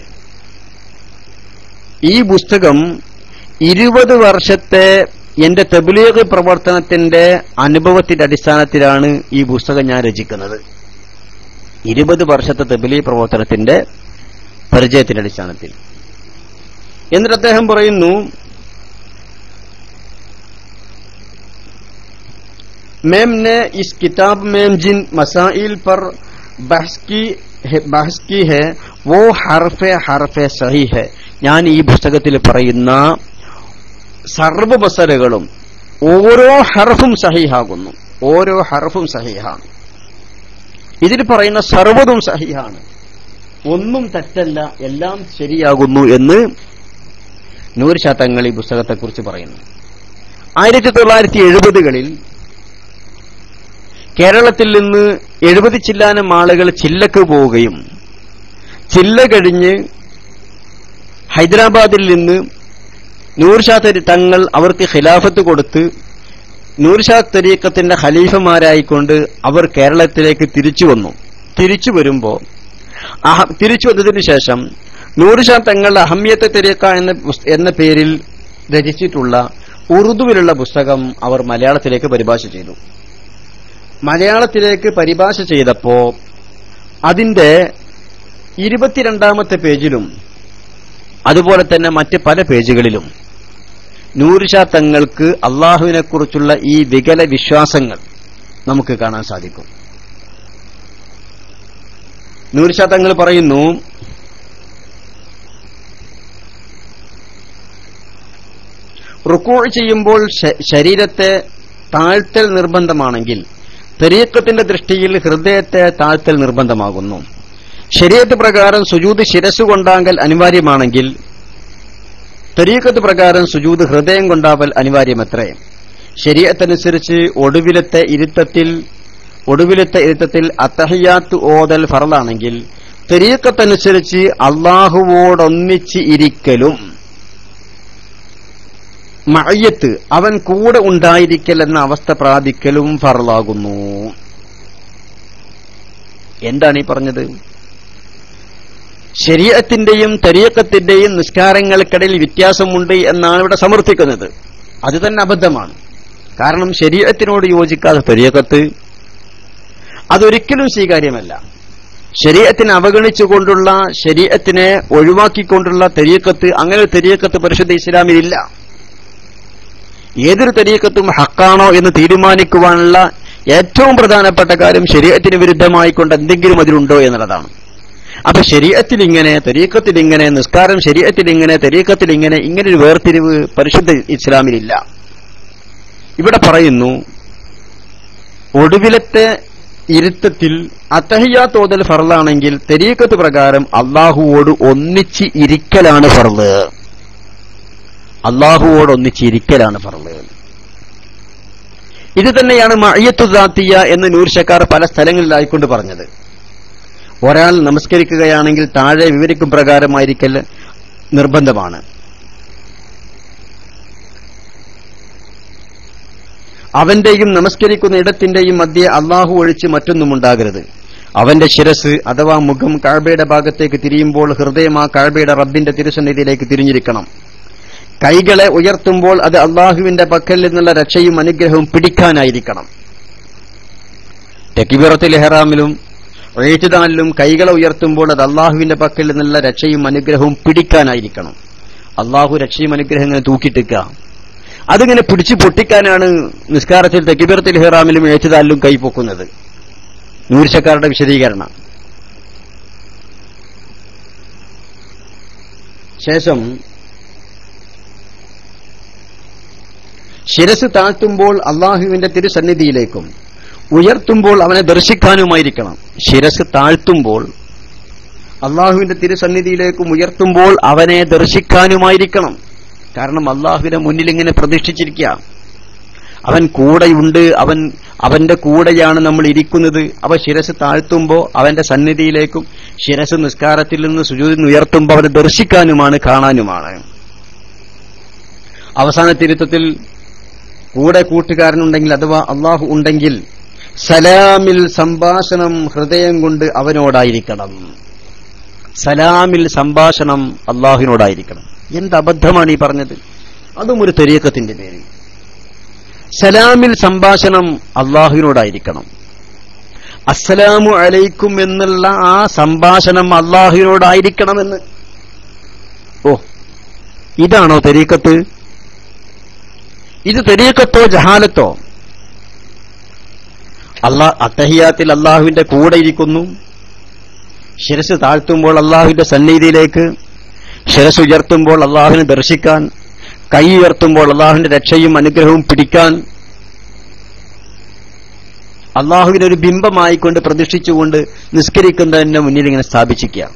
ഈ പുസ്തകം ഇരുപത് വർഷത്തെ എന്റെ തബ്ലീഗ് പ്രവർത്തനത്തിന്റെ അനുഭവത്തിന്റെ അടിസ്ഥാനത്തിലാണ് ഈ പുസ്തകം ഞാൻ രചിക്കുന്നത് ഇരുപത് വർഷത്തെ തബ്ലീഗ് പ്രവർത്തനത്തിന്റെ പരിചയത്തിന്റെ അടിസ്ഥാനത്തിൽ എന്നിട്ട് അദ്ദേഹം പറയുന്നു मैम ने इस किताब में जिन मसाइल पर बहस की ബഹസ് की है वो हरफ हरफ സഹി है ഞാൻ ഈ പുസ്തകത്തിൽ പറയുന്ന സർവ മസലകളും ഓരോ ഹർഫും സഹിഹാകുന്നു ഓരോ ഹർഫും സഹിഹാണ് ഇതിൽ പറയുന്ന സർവ്വതും സഹിഹാണ് ഒന്നും തെറ്റല്ല എല്ലാം ശരിയാകുന്നു എന്ന് നൂറ് ശതങ്ങൾ ഈ പുസ്തകത്തെക്കുറിച്ച് പറയുന്നു ആയിരത്തി തൊള്ളായിരത്തി എഴുപതുകളിൽ കേരളത്തിൽ നിന്ന് എഴുപത് ചില്ലാനം ആളുകൾ ചില്ലക്ക് പോവുകയും ചില്ല കഴിഞ്ഞ് ഹൈദരാബാദിൽ നിന്ന് നൂർഷാ തങ്ങൾ അവർക്ക് ഖിലാഫത്ത് കൊടുത്ത് നൂർഷാ തരീക്കത്തിന്റെ ഖലീഫമാരായിക്കൊണ്ട് അവർ കേരളത്തിലേക്ക് തിരിച്ചു വന്നു തിരിച്ചു വരുമ്പോ അഹ- തിരിച്ചു വന്നതിന് ശേഷം നൂർഷാ തങ്ങൾ അഹമ്യത്തെ തെരീക്ക എന്ന പുസ്ത- എന്ന പേരിൽ രചിച്ചിട്ടുള്ള ഉറുദുവിലുള്ള പുസ്തകം അവർ മലയാളത്തിലേക്ക് പരിഭാഷ ചെയ്തു മലയാളത്തിലേക്ക് പരിഭാഷ ചെയ്തപ്പോ അതിന്റെ ഇരുപത്തിരണ്ടാമത്തെ പേജിലും അതുപോലെ തന്നെ മറ്റ് പല പേജുകളിലും നൂറുഷാ തങ്ങൾക്ക് അള്ളാഹുവിനെ കുറിച്ചുള്ള ഈ വികല വിശ്വാസങ്ങൾ നമുക്ക് കാണാൻ സാധിക്കും നൂറുഷാ തങ്ങൾ പറയുന്നു റുക്കൂ ചെയ്യുമ്പോൾ ശ- ശരീരത്തെ താഴ്ത്തൽ നിർബന്ധമാണെങ്കിൽ തെരീക്കത്തിന്റെ ദൃഷ്ടിയിൽ ഹൃദയത്തെ താഴ്ത്തൽ നിർബന്ധമാകുന്നു ശരീരത്ത് പ്രകാരം സുജൂത് ശിരസ് കൊണ്ടാകൽ അനിവാര്യമാണെങ്കിൽ തെരീക്കത്ത് പ്രകാരം സുജൂത് ഹൃദയം കൊണ്ടാവൽ അനിവാര്യമത്രേ ശരീരത്തനുസരിച്ച് ഒടുവിലത്തെ ഇരുത്തത്തിൽ ഒടുവിലത്തെ ഇരുത്തത്തിൽ അത്തഹിയാത്ത് ഓതൽ ഫറലാണെങ്കിൽ തെരീക്കത്തനുസരിച്ച് അള്ളാഹുവോടൊന്നിച്ച് ഇരിക്കലും മയ്യത്ത് അവൻ കൂടെ ഉണ്ടായിരിക്കൽ എന്ന അവസ്ഥ പ്രാപിക്കലും ഫറലാകുന്നു എന്താണ് ഈ പറഞ്ഞത് ശരീരത്തിന്റെയും തരീക്കത്തിന്റെയും നിസ്കാരങ്ങൾക്കിടയിൽ വ്യത്യാസമുണ്ട് എന്നാണ് ഇവിടെ സമർത്ഥിക്കുന്നത് അത് തന്നെ അബദ്ധമാണ് കാരണം ശരീരത്തിനോട് യോജിക്കാത്ത തരീക്കത്ത് അതൊരിക്കലും സ്വീകാര്യമല്ല ശരീരത്തിനെ അവഗണിച്ചുകൊണ്ടുള്ള ശരീരത്തിനെ ഒഴിവാക്കിക്കൊണ്ടുള്ള തെരീക്കത്ത് അങ്ങനെ ഒരു തെരീക്കത്ത് പരിശുദ്ധ ഇസ്ലാമിലില്ല ഏതൊരു തെരീക്കത്തും ഹക്കാണോ എന്ന് തീരുമാനിക്കുവാനുള്ള ഏറ്റവും പ്രധാനപ്പെട്ട കാര്യം ശരീരത്തിന് വിരുദ്ധമായിക്കൊണ്ട് എന്തെങ്കിലും അതിലുണ്ടോ എന്നുള്ളതാണ് അപ്പൊ ശരീരത്തിൽ ഇങ്ങനെ തെരീക്കത്തിൽ ഇങ്ങനെ നിസ്കാരം ശരീരത്തിൽ ഇങ്ങനെ തെരീക്കത്തിൽ ഇങ്ങനെ ഇങ്ങനെ ഒരു വേർതിരിവ് പരിശുദ്ധ ഇസ്ലാമിലില്ല ഇവിടെ പറയുന്നു ഒടുവിലത്തെ ഇരുത്തത്തിൽ അത്തഹിയാ തോതൽ ഫറലാണെങ്കിൽ തെരീക്കത്ത് പ്രകാരം അള്ളാഹുവോട് ഒന്നിച്ച് ഇരിക്കലാണ് ഫർള് അള്ളാഹുവോട് ഒന്നിച്ച് ഇരിക്കലാണ് ഫർള് ഇത് തന്നെയാണ് മയ്യത്തു ദാത്തിയ എന്ന് നൂർഷക്കാർ പല സ്ഥലങ്ങളിലായിക്കൊണ്ട് പറഞ്ഞത് ഒരാൾ നമസ്കരിക്കുകയാണെങ്കിൽ താഴെ വിവരിക്കും പ്രകാരമായിരിക്കൽ നിർബന്ധമാണ് അവന്റെയും നമസ്കരിക്കുന്ന ഇടത്തിന്റെയും മധ്യ അള്ളാഹു ഒഴിച്ച് മറ്റൊന്നും ഉണ്ടാകരുത് അവന്റെ ശിരസ് അഥവാ മുഖം കാഴ്ബയുടെ ഭാഗത്തേക്ക് തിരിയുമ്പോൾ ഹൃദയം ആ കാഴ്ബയുടെ റബ്ബിന്റെ തിരുസന്നിധിയിലേക്ക് തിരിഞ്ഞിരിക്കണം കൈകളെ ഉയർത്തുമ്പോൾ അത് അള്ളാഹുവിന്റെ പക്കൽ നിന്നുള്ള രക്ഷയും അനുഗ്രഹവും പിടിക്കാനായിരിക്കണം തെക്കിബിറത്തിൽ ഹെറാമിലും എഴുത്തുദാനിലും കൈകളെ ഉയർത്തുമ്പോൾ അത് അള്ളാഹുവിന്റെ പക്കൽ നിന്നുള്ള രക്ഷയും അനുഗ്രഹവും പിടിക്കാനായിരിക്കണം അള്ളാഹു രക്ഷയും അനുഗ്രഹം ഇങ്ങനെ തൂക്കിട്ടിക്ക അതിങ്ങനെ പിടിച്ചു പൊട്ടിക്കാനാണ് നിസ്കാരത്തിൽ തെക്കിബിറത്തിൽ ഹെറാമിലും എഴുത്തുദാനിലും കൈ പൊക്കുന്നത് നൂർച്ചക്കാരുടെ വിശദീകരണം ശേഷം ശിരസ് താഴ്ത്തുമ്പോൾ അള്ളാഹുവിന്റെ തിരുസന്നിധിയിലേക്കും ഉയർത്തുമ്പോൾ അവനെ ദർശിക്കാനുമായിരിക്കണം ശിരസ് താഴ്ത്തുമ്പോൾ അള്ളാഹുവിന്റെ തിരുസന്നിധിയിലേക്കും ഉയർത്തുമ്പോൾ അവനെ ദർശിക്കാനുമായിരിക്കണം കാരണം അള്ളാഹുവിന്റെ മുന്നിൽ ഇങ്ങനെ പ്രതീക്ഷിച്ചിരിക്കുക അവൻ കൂടെയുണ്ട് അവൻ അവന്റെ കൂടെയാണ് നമ്മൾ ഇരിക്കുന്നത് അവ ശിരസ് താഴ്ത്തുമ്പോൾ അവന്റെ സന്നിധിയിലേക്കും ശിരസ് നിസ്കാരത്തിൽ നിന്ന് സുജൂതിൽ നിന്ന് ഉയർത്തുമ്പോൾ അവനെ ദർശിക്കാനുമാണ് കാണാനുമാണ് അവസാന തിരുത്തത്തിൽ കൂടെ കൂട്ടുകാരനുണ്ടെങ്കിൽ അഥവാ അള്ളാഹു ഉണ്ടെങ്കിൽ സലാമിൽ സംഭാഷണം ഹൃദയം കൊണ്ട് അവനോടായിരിക്കണം സലാമിൽ സംഭാഷണം അള്ളാഹുവിനോടായിരിക്കണം എന്ത് അബദ്ധമാണ് ഈ പറഞ്ഞത് അതും ഒരു തെരീക്കത്തിന്റെ പേര് സലാമിൽ സംഭാഷണം അള്ളാഹുവിനോടായിരിക്കണം അസ്സലാമു അലൈക്കും എന്നുള്ള ആ സംഭാഷണം അള്ളാഹുവിനോടായിരിക്കണമെന്ന് ഓ ഇതാണോ തെരീക്കത്ത് ഇത് തെരീക്കത്തോ ജഹാലത്തോ അള്ളാ അത്തഹിയാത്തിൽ അള്ളാഹുവിന്റെ കൂടെ ഇരിക്കുന്നു ശിരസ് താഴ്ത്തുമ്പോൾ അള്ളാഹുവിന്റെ സന്നിധിയിലേക്ക് ശിരസ് ഉയർത്തുമ്പോൾ അള്ളാഹുവിനെ ദർശിക്കാൻ കൈ ഉയർത്തുമ്പോൾ അള്ളാഹുവിന്റെ രക്ഷയും അനുഗ്രഹവും പിടിക്കാൻ അള്ളാഹുവിനെ ഒരു ബിംബമായിക്കൊണ്ട് പ്രതിഷ്ഠിച്ചുകൊണ്ട് നിസ്കരിക്കുന്നതിന്റെ മുന്നിൽ ഇങ്ങനെ സ്ഥാപിച്ചിരിക്കുക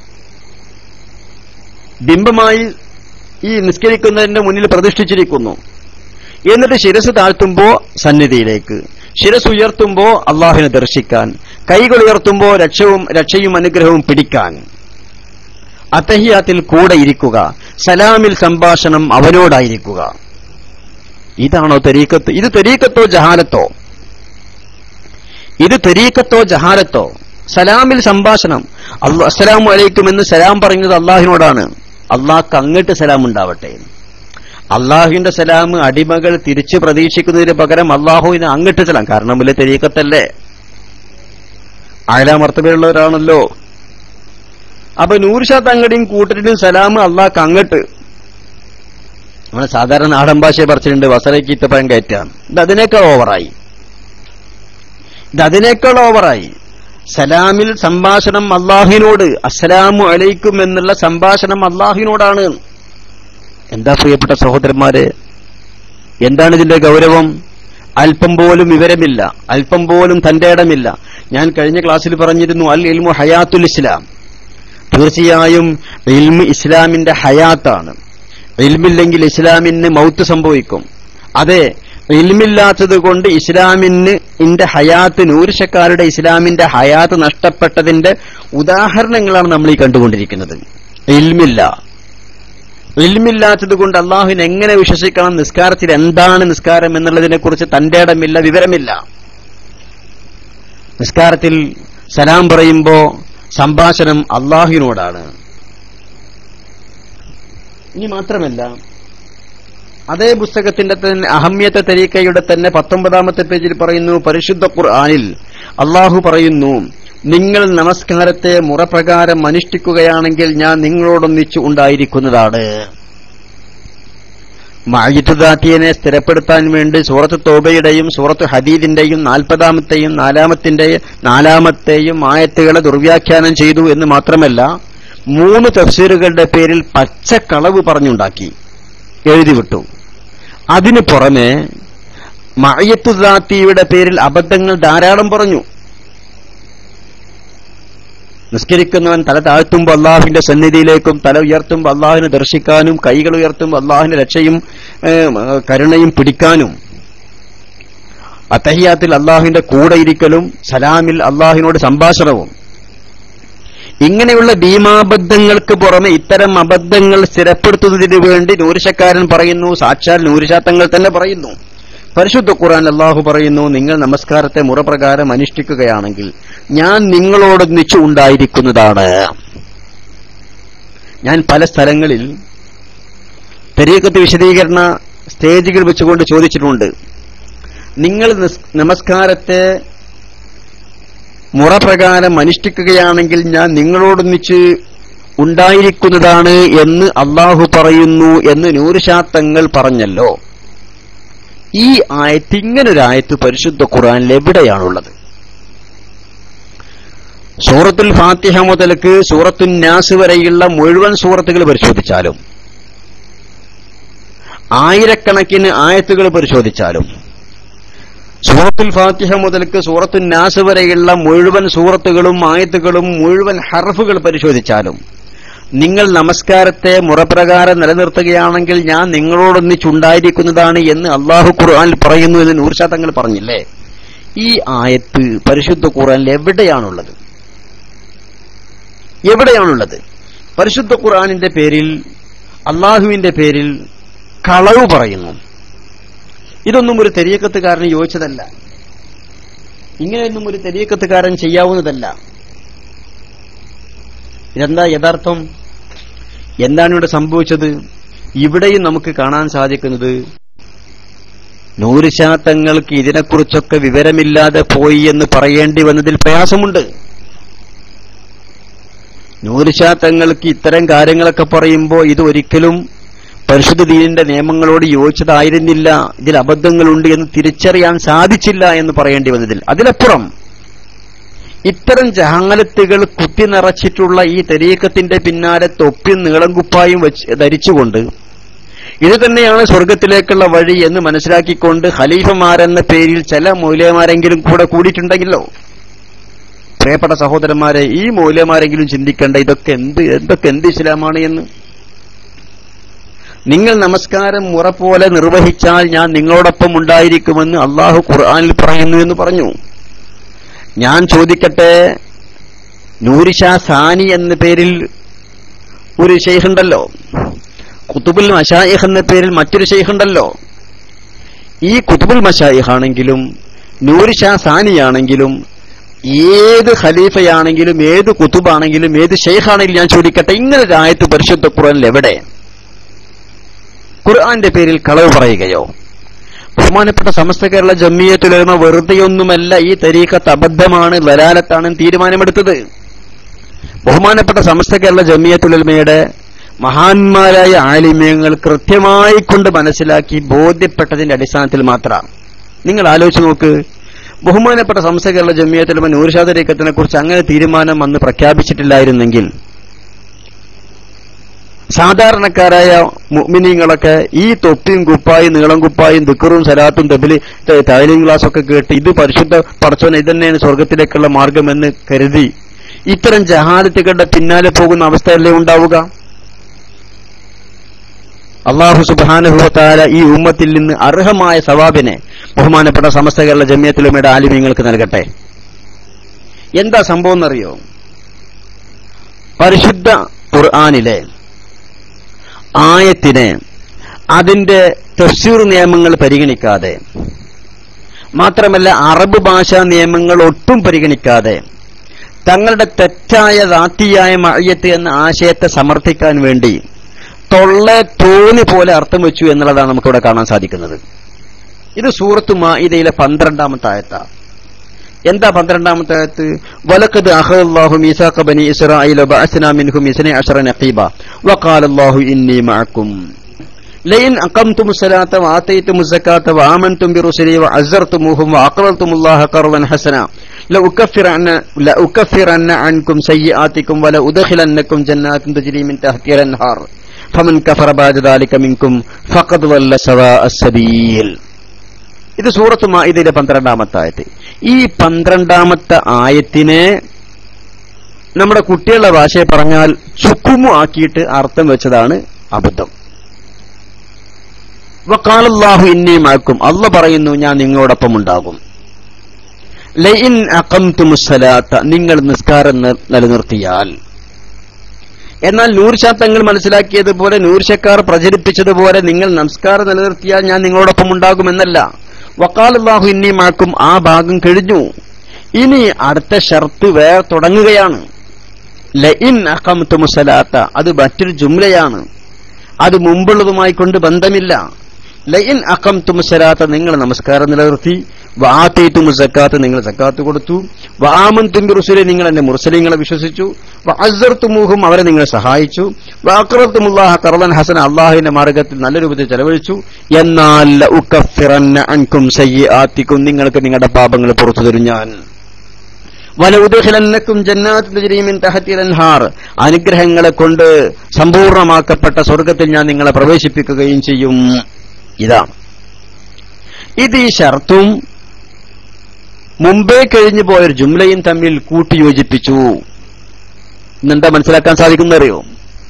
ബിംബമായി ഈ നിസ്കരിക്കുന്നതിന്റെ മുന്നിൽ പ്രതിഷ്ഠിച്ചിരിക്കുന്നു എന്നിട്ട് ശിരസ് താഴ്ത്തുമ്പോ സന്നിധിയിലേക്ക് ശിരസ് ഉയർത്തുമ്പോ അള്ളാഹുവിനെ ദർശിക്കാൻ കൈകൾ ഉയർത്തുമ്പോ രക്ഷവും രക്ഷയും അനുഗ്രഹവും പിടിക്കാൻ അത്തഹിയാത്തിൽ കൂടെ ഇരിക്കുക സലാമിൽ സംഭാഷണം അവനോടായിരിക്കുക ഇതാണോ തെരീക്കത്ത് ഇത് തെരീക്കത്തോ ജഹാലത്തോ ഇത് തെരീക്കത്തോ ജഹാലത്തോ സലാമിൽ സംഭാഷണം അള്ളാ അസ്സലാമു അലൈക്കും എന്ന് സലാം പറയുന്നത് അള്ളാഹിനോടാണ് അള്ളാഹ്ക്ക് അങ്ങോട്ട് സലാം ഉണ്ടാവട്ടെ അള്ളാഹുവിന്റെ സലാം അടിമകൾ തിരിച്ചു പ്രതീക്ഷിക്കുന്നതിന് പകരം അള്ളാഹുവിന് അങ്ങോട്ട് സലാം കാരണം വലിയ തെരീക്കത്തല്ലേ അയലാമർത്തവരുള്ളവരാണല്ലോ അപ്പൊ നൂർഷാ തങ്ങടിയും കൂട്ടരുടെയും സലാം അള്ളാഹ്ക്ക് അങ്ങോട്ട് നമ്മളെ സാധാരണ നാടൻ ഭാഷയെ പറിച്ചിട്ടുണ്ട് വസറയ്ക്ക് ഇത്തപ്പഴം കയറ്റാം ഇത് അതിനേക്കാൾ ഓവറായി ഇത് അതിനേക്കാൾ ഓവറായി സലാമിൽ സംഭാഷണം അള്ളാഹിനോട് അസ്സലാമു അലൈക്കും എന്നുള്ള സംഭാഷണം അള്ളാഹിനോടാണ് എന്താ പ്രിയപ്പെട്ട സഹോദരന്മാരെ എന്താണ് ഇതിന്റെ ഗൗരവം അല്പം പോലും വിവരമില്ല അല്പം പോലും തന്റെ ഇടമില്ല ഞാൻ കഴിഞ്ഞ ക്ലാസ്സിൽ പറഞ്ഞിരുന്നു അൽ ഇൽമു ഹയാത്തുൽ ഇസ്ലാം തീർച്ചയായും ഇൽമു ഇസ്ലാമിന്റെ ഹയാത്താണ് ഇൽമില്ലെങ്കിൽ ഇസ്ലാമിന് മൗത്ത് സംഭവിക്കും അതെ ഇൽമില്ലാത്തത് കൊണ്ട് ഇസ്ലാമിന് ഇന്റെ ഹയാത്ത് നൂരുഷക്കാരുടെ ഇസ്ലാമിന്റെ ഹയാത്ത് നഷ്ടപ്പെട്ടതിന്റെ ഉദാഹരണങ്ങളാണ് നമ്മൾ ഈ കണ്ടുകൊണ്ടിരിക്കുന്നത് ഇൽമില്ല ഇൽമില്ലാത്തത് കൊണ്ട് അള്ളാഹുവിനെ എങ്ങനെ വിശ്വസിക്കണം നിസ്കാരത്തിൽ എന്താണ് നിസ്കാരം എന്നുള്ളതിനെ കുറിച്ച് തന്റെ ഇടമില്ല വിവരമില്ല നിസ്കാരത്തിൽ സലാം പറയുമ്പോ സംഭാഷണം അള്ളാഹുവിനോടാണ് ഇനി മാത്രമല്ല അതേ പുസ്തകത്തിന്റെ തന്നെ അഹമ്യത്തെ തരീക്കയുടെ തന്നെ പത്തൊമ്പതാമത്തെ പേജിൽ പറയുന്നു പരിശുദ്ധ ഖുർആനിൽ അള്ളാഹു പറയുന്നു നിങ്ങൾ നമസ്കാരത്തെ മുറപ്രകാരം അനുഷ്ഠിക്കുകയാണെങ്കിൽ ഞാൻ നിങ്ങളോടൊന്നിച്ചു ഉണ്ടായിരിക്കുന്നതാണ് മായിത്തുദാത്തിയനെ സ്ഥിരപ്പെടുത്താൻ വേണ്ടി സൂറത്ത് തോബയുടെയും സൂറത്ത് ഹദീദിന്റെയും നാൽപ്പതാമത്തെയും നാലാമത്തിന്റെയും നാലാമത്തെയും ആയത്തുകളെ ദുർവ്യാഖ്യാനം ചെയ്തു എന്ന് മാത്രമല്ല മൂന്ന് തഫ്സീറുകളുടെ പേരിൽ പച്ചക്കളവ് പറഞ്ഞുണ്ടാക്കി എഴുതിവിട്ടു അതിനു പുറമെ മഴയത്തുദാത്തിയുടെ പേരിൽ അബദ്ധങ്ങൾ ധാരാളം പറഞ്ഞു നിസ്കരിക്കുന്നവൻ തല താഴ്ത്തുമ്പോൾ അള്ളാഹുവിന്റെ സന്നിധിയിലേക്കും തല ഉയർത്തുമ്പോൾ അള്ളാഹുവിനെ ദർശിക്കാനും കൈകൾ ഉയർത്തുമ്പോൾ അള്ളാഹുവിന്റെ രക്ഷയും ഏം, കരുണയും പിടിക്കാനും അത്തഹിയാത്തിൽ അള്ളാഹുവിന്റെ കൂടെ ഇരിക്കലും സലാമിൽ അള്ളാഹുവിനോട് സംഭാഷണവും ഇങ്ങനെയുള്ള ഭീമാബദ്ധങ്ങൾക്ക് പുറമെ ഇത്തരം അബദ്ധങ്ങൾ സ്ഥിരപ്പെടുത്തുന്നതിന് വേണ്ടി നൂരുശക്കാരൻ പറയുന്നു സാക്ഷാൽ നൂരുശാത്തങ്ങൾ തന്നെ പറയുന്നു പരിശുദ്ധ ഖുർആൻ അള്ളാഹു പറയുന്നു നിങ്ങൾ നമസ്കാരത്തെ മുറപ്രകാരം അനുഷ്ഠിക്കുകയാണെങ്കിൽ ഞാൻ നിങ്ങളോടൊന്നിച്ചു ഉണ്ടായിരിക്കുന്നതാണ് ഞാൻ പല സ്ഥലങ്ങളിൽ തെരീക്കത്ത് വിശദീകരണ സ്റ്റേജുകൾ വെച്ചുകൊണ്ട് ചോദിച്ചിട്ടുണ്ട് നിങ്ങൾ നിസ്- നമസ്കാരത്തെ മുറപ്രകാരം അനുഷ്ഠിക്കുകയാണെങ്കിൽ ഞാൻ നിങ്ങളോടൊന്നിച്ച് ഉണ്ടായിരിക്കുന്നതാണ് എന്ന് അള്ളാഹു പറയുന്നു എന്ന് നൂറുശാത്തങ്ങൾ പറഞ്ഞല്ലോ ഈ ആയത്ത് ഇങ്ങനൊരു ആയത്ത് പരിശുദ്ധ ഖുർആനിൽ എവിടെയാണുള്ളത് സൂറത്തുൽ ഫാത്തിഹ മുതൽക്ക് സൂറത്തുൽ നാസ് വരെയുള്ള മുഴുവൻ സൂറത്തുകൾ പരിശോധിച്ചാലും ആയിരക്കണക്കിന് ആയത്തുകൾ പരിശോധിച്ചാലും സൂറത്തുൽ ഫാത്തിഹ മുതൽക്ക് സൂറത്തുൽ നാസ് വരെയുള്ള മുഴുവൻ സൂറത്തുകളും ആയത്തുകളും മുഴുവൻ ഹർഫുകൾ പരിശോധിച്ചാലും നിങ്ങൾ നമസ്കാരത്തെ മുറപ്രകാരം നിലനിർത്തുകയാണെങ്കിൽ ഞാൻ നിങ്ങളോടൊന്നിച്ചുണ്ടായിരിക്കുന്നതാണ് എന്ന് അള്ളാഹു ഖുർആനിൽ പറയുന്നു എന്ന് നൂർഷാ തങ്ങൾ പറഞ്ഞില്ലേ ഈ ആയത്ത് പരിശുദ്ധ ഖുർആനിൽ എവിടെയാണുള്ളത് എവിടെയാണുള്ളത് പരിശുദ്ധ ഖുർആനിന്റെ പേരിൽ അള്ളാഹുവിന്റെ പേരിൽ കളവ് പറയുന്നു ഇതൊന്നും ഒരു തെരീക്കത്തുകാരന് യോജിച്ചതല്ല ഇങ്ങനെയൊന്നും ഒരു തെരീക്കത്തുകാരൻ ചെയ്യാവുന്നതല്ല ഇതെന്താ യഥാർത്ഥം എന്താണ് ഇവിടെ സംഭവിച്ചത് ഇവിടെയും നമുക്ക് കാണാൻ സാധിക്കുന്നത് നൂറുശാത്തങ്ങൾക്ക് ഇതിനെക്കുറിച്ചൊക്കെ വിവരമില്ലാതെ പോയി എന്ന് പറയേണ്ടി വന്നതിൽ പ്രയാസമുണ്ട് നൂറുശാത്തങ്ങൾക്ക് ഇത്തരം കാര്യങ്ങളൊക്കെ പറയുമ്പോൾ ഇത് ഒരിക്കലും പരിശുദ്ധ ദീനിന്റെ നിയമങ്ങളോട് യോജിച്ചതായിരുന്നില്ല ഇതിൽ അബദ്ധങ്ങളുണ്ട് എന്ന് തിരിച്ചറിയാൻ സാധിച്ചില്ല എന്ന് പറയേണ്ടി വന്നതിൽ അതിലപ്പുറം ഇത്തരം ജഹാലത്തുകൾ കുത്തി നിറച്ചിട്ടുള്ള ഈ തെരീക്കത്തിന്റെ പിന്നാലെ തൊപ്പിയും നീളം കുപ്പായും വെച്ച് ധരിച്ചുകൊണ്ട് ഇത് തന്നെയാണ് സ്വർഗത്തിലേക്കുള്ള വഴി എന്ന് മനസ്സിലാക്കിക്കൊണ്ട് ഖലീഫമാരെന്ന പേരിൽ ചില മൂല്യമാരെങ്കിലും കൂടെ കൂടിയിട്ടുണ്ടെങ്കിലോ പ്രിയപ്പെട്ട സഹോദരന്മാരെ ഈ മൂല്യമാരെങ്കിലും ചിന്തിക്കേണ്ട ഇതൊക്കെ എന്ത് എന്തൊക്കെ എന്ത് ഇസ്ലാമാണ് എന്ന് നിങ്ങൾ നമസ്കാരം മുറ പോലെ നിർവഹിച്ചാൽ ഞാൻ നിങ്ങളോടൊപ്പം ഉണ്ടായിരിക്കുമെന്ന് അള്ളാഹു ഖുർആാനിൽ പറയുന്നു എന്ന് പറഞ്ഞു ഞാൻ ചോദിക്കട്ടെ നൂരിഷാ സാനി എന്ന പേരിൽ ഒരു ഷെയ്ഖുണ്ടല്ലോ കുത്തുബുൽ മഷായിഖ് എന്ന പേരിൽ മറ്റൊരു ഷെയ്ഖുണ്ടല്ലോ ഈ കുത്തുബുൽ മഷായിഖ് ആണെങ്കിലും നൂരിഷാ സാനിയാണെങ്കിലും ഏത് ഖലീഫയാണെങ്കിലും ഏത് കുത്തുബാണെങ്കിലും ഏത് ഷെയ്ഖാണെങ്കിലും ഞാൻ ചോദിക്കട്ടെ ഇങ്ങനെ ഒരു ആയത്ത് പരിശുദ്ധ ഖുർആനിൽ എവിടെ ഖുർആന്റെ പേരിൽ കളവ് പറയുകയോ ബഹുമാനപ്പെട്ട സമസ്ത കേരള ജമ്മിയത്തുലമ വെറുതെയൊന്നുമല്ല ഈ തരീഖത്ത് അബദ്ധമാണ് വലാലത്താണെന്ന് തീരുമാനമെടുത്തത് ബഹുമാനപ്പെട്ട സമസ്ത കേരള ജമ്മിയത്തുലമയുടെ മഹാന്മാരായ ആലിമ്യങ്ങൾ കൃത്യമായി കൊണ്ട് മനസ്സിലാക്കി ബോധ്യപ്പെട്ടതിന്റെ അടിസ്ഥാനത്തിൽ മാത്രം നിങ്ങൾ ആലോചിച്ച് നോക്ക് ബഹുമാനപ്പെട്ട സമസ്ത കേരള ജമ്മിയത്തുലമ നൂർഷാദ് തരീഖത്തിനെ കുറിച്ച് അങ്ങനെ തീരുമാനം അന്ന് പ്രഖ്യാപിച്ചിട്ടില്ലായിരുന്നെങ്കിൽ സാധാരണക്കാരായ മുഅ്മിനീങ്ങളൊക്കെ ഈ തൊപ്പിയും കുപ്പായും നീളം കുപ്പായും ദിക്കറും സലാത്തും തബിലി തൈലിംഗ് ഗ്ലാസ് ഒക്കെ കേട്ട് ഇത് പരിശുദ്ധ പടച്ചോൻ ഇതന്നെയാണ് സ്വർഗത്തിലേക്കുള്ള മാർഗമെന്ന് കരുതി ഇത്തരം ജഹാദത്തുകളുടെ പിന്നാലെ പോകുന്ന അവസ്ഥയല്ലേ ഉണ്ടാവുക അള്ളാഹു സുബാനുഭവത്താല ഈ ഉമ്മത്തിൽ നിന്ന് അർഹമായ സവാബിനെ ബഹുമാനപ്പെട്ട സമസ്ത കേരള ജമിയത്തിലുമയുടെ ആലിമ്യങ്ങൾക്ക് നൽകട്ടെ എന്താ സംഭവം എന്നറിയോ പരിശുദ്ധ ഖുർആാനിലെ ആയത്തിനെ അതിന്റെ തഫ്സീർ നിയമങ്ങൾ പരിഗണിക്കാതെ മാത്രമല്ല അറബ് ഭാഷാ നിയമങ്ങൾ ഒട്ടും പരിഗണിക്കാതെ തങ്ങളുടെ തെറ്റായ ദാത്തിയായ മഴയത്ത് എന്ന ആശയത്തെ സമർത്ഥിക്കാൻ വേണ്ടി തൊള്ളെ തോന്നി പോലെ അർത്ഥം വെച്ചു എന്നുള്ളതാണ് നമുക്കിവിടെ കാണാൻ സാധിക്കുന്നത് ഇത് സൂറത്ത് മാഇദയിലെ പന്ത്രണ്ടാമത്തെ ആയത്ത എന്താ പന്ത്രണ്ടാമത്തെ ആയത്ത് വലക്കത് അഹല്ലാഹു മീസാഖ ബനി ഇസ്രായേൽ ബഅസ്നാ മിൻഹും ഇസ്നെ അശറ നഖീബ വഖാല അല്ലാഹു ഇന്നി മഅക്കും ലئن أقمتم الصلاة وآتيتم الزكاة وآمنتم برسلي وعزرتموهم وأقرضتم الله قرضا حسنا لأكفرن لأكفرن عنكم سيئاتكم ولأدخلنكم جنات تجري من تحتها الأنهار فمن كفر بعد ذلك منكم فقد ضل سواء السبيل ഇത് സൂറത്ത് മാഇദയിലെ പന്ത്രണ്ടാമത്തെ ആയത്ത് ഈ പന്ത്രണ്ടാമത്തെ ആയത്തിനെ നമ്മുടെ കുട്ടികളുടെ ഭാഷയെ പറഞ്ഞാൽ ചുക്കുമു ആക്കിയിട്ട് അർത്ഥം വെച്ചതാണ് അബദ്ധം വക്കാലല്ലാഹു ഇന്നിയുമാക്കും അല്ല പറയുന്നു ഞാൻ നിങ്ങളോടൊപ്പം ഉണ്ടാകും ലൈൻ അക്കംതുമുസലാത്ത നിങ്ങൾ നിസ്കാരം നി- നിലനിർത്തിയാൽ എന്നാൽ നൂർശാത്തങ്ങൾ മനസ്സിലാക്കിയതുപോലെ നൂർശക്കാർ പ്രചരിപ്പിച്ചതുപോലെ നിങ്ങൾ നമസ്കാരം നിലനിർത്തിയാൽ ഞാൻ നിങ്ങളോടൊപ്പം ഉണ്ടാകുമെന്നല്ല വക്കാലല്ലാഹു ഇന്നിയുമാക്കും ആ ഭാഗം കഴിഞ്ഞു ഇനി അടുത്ത ഷർത്ത് വേറെ തുടങ്ങുകയാണ് ലഇൻ അഖംതുമുസലാത്ത അത് മറ്റൊരു ജുംലയാണ് അത് മുമ്പുള്ളതുമായി കൊണ്ട് ബന്ധമില്ല ലയിൻ അക്കം സലാത്ത നിങ്ങൾ നമസ്കാരം നിലനിർത്തി വാത്തേത്തു മുസക്കാത്ത് നിങ്ങൾ സക്കാത്ത് കൊടുത്തു വാമൻ തുമ്പി റുസുലെ നിങ്ങൾ എന്റെ മുർസലിങ്ങളെ വിശ്വസിച്ചു അസർത്തുമൂഹും അവരെ നിങ്ങൾ സഹായിച്ചു വാക്രത്തുമുല്ലാഹ കറലൻ ഹസൻ അള്ളാഹുവിന്റെ മാർഗത്തിൽ നല്ല രൂപത്തിൽ ചെലവഴിച്ചു എന്നാൽ ഉക്കഫിറന്ന അൻകും സയ്യാത്തിക്കും നിങ്ങൾക്ക് നിങ്ങളുടെ പാപങ്ങൾ പുറത്തു തരും ഞാൻ വലഉദഖിലന്നക്കും ജന്നാത്ത് തജ്രീമിൻ തഹത്തിൽ അൻഹാർ അനുഗ്രഹങ്ങളെ കൊണ്ട് സമ്പൂർണമാക്കപ്പെട്ട സ്വർഗത്തിൽ ഞാൻ നിങ്ങളെ പ്രവേശിപ്പിക്കുകയും ചെയ്യും ഇതാണ് ഇത് ഈ ഷർത്തും മുമ്പേ കഴിഞ്ഞു പോയൊരു ജുംലയും തമ്മിൽ കൂട്ടിയോജിപ്പിച്ചു ഇന്നെന്താ മനസ്സിലാക്കാൻ സാധിക്കുന്നറിയോ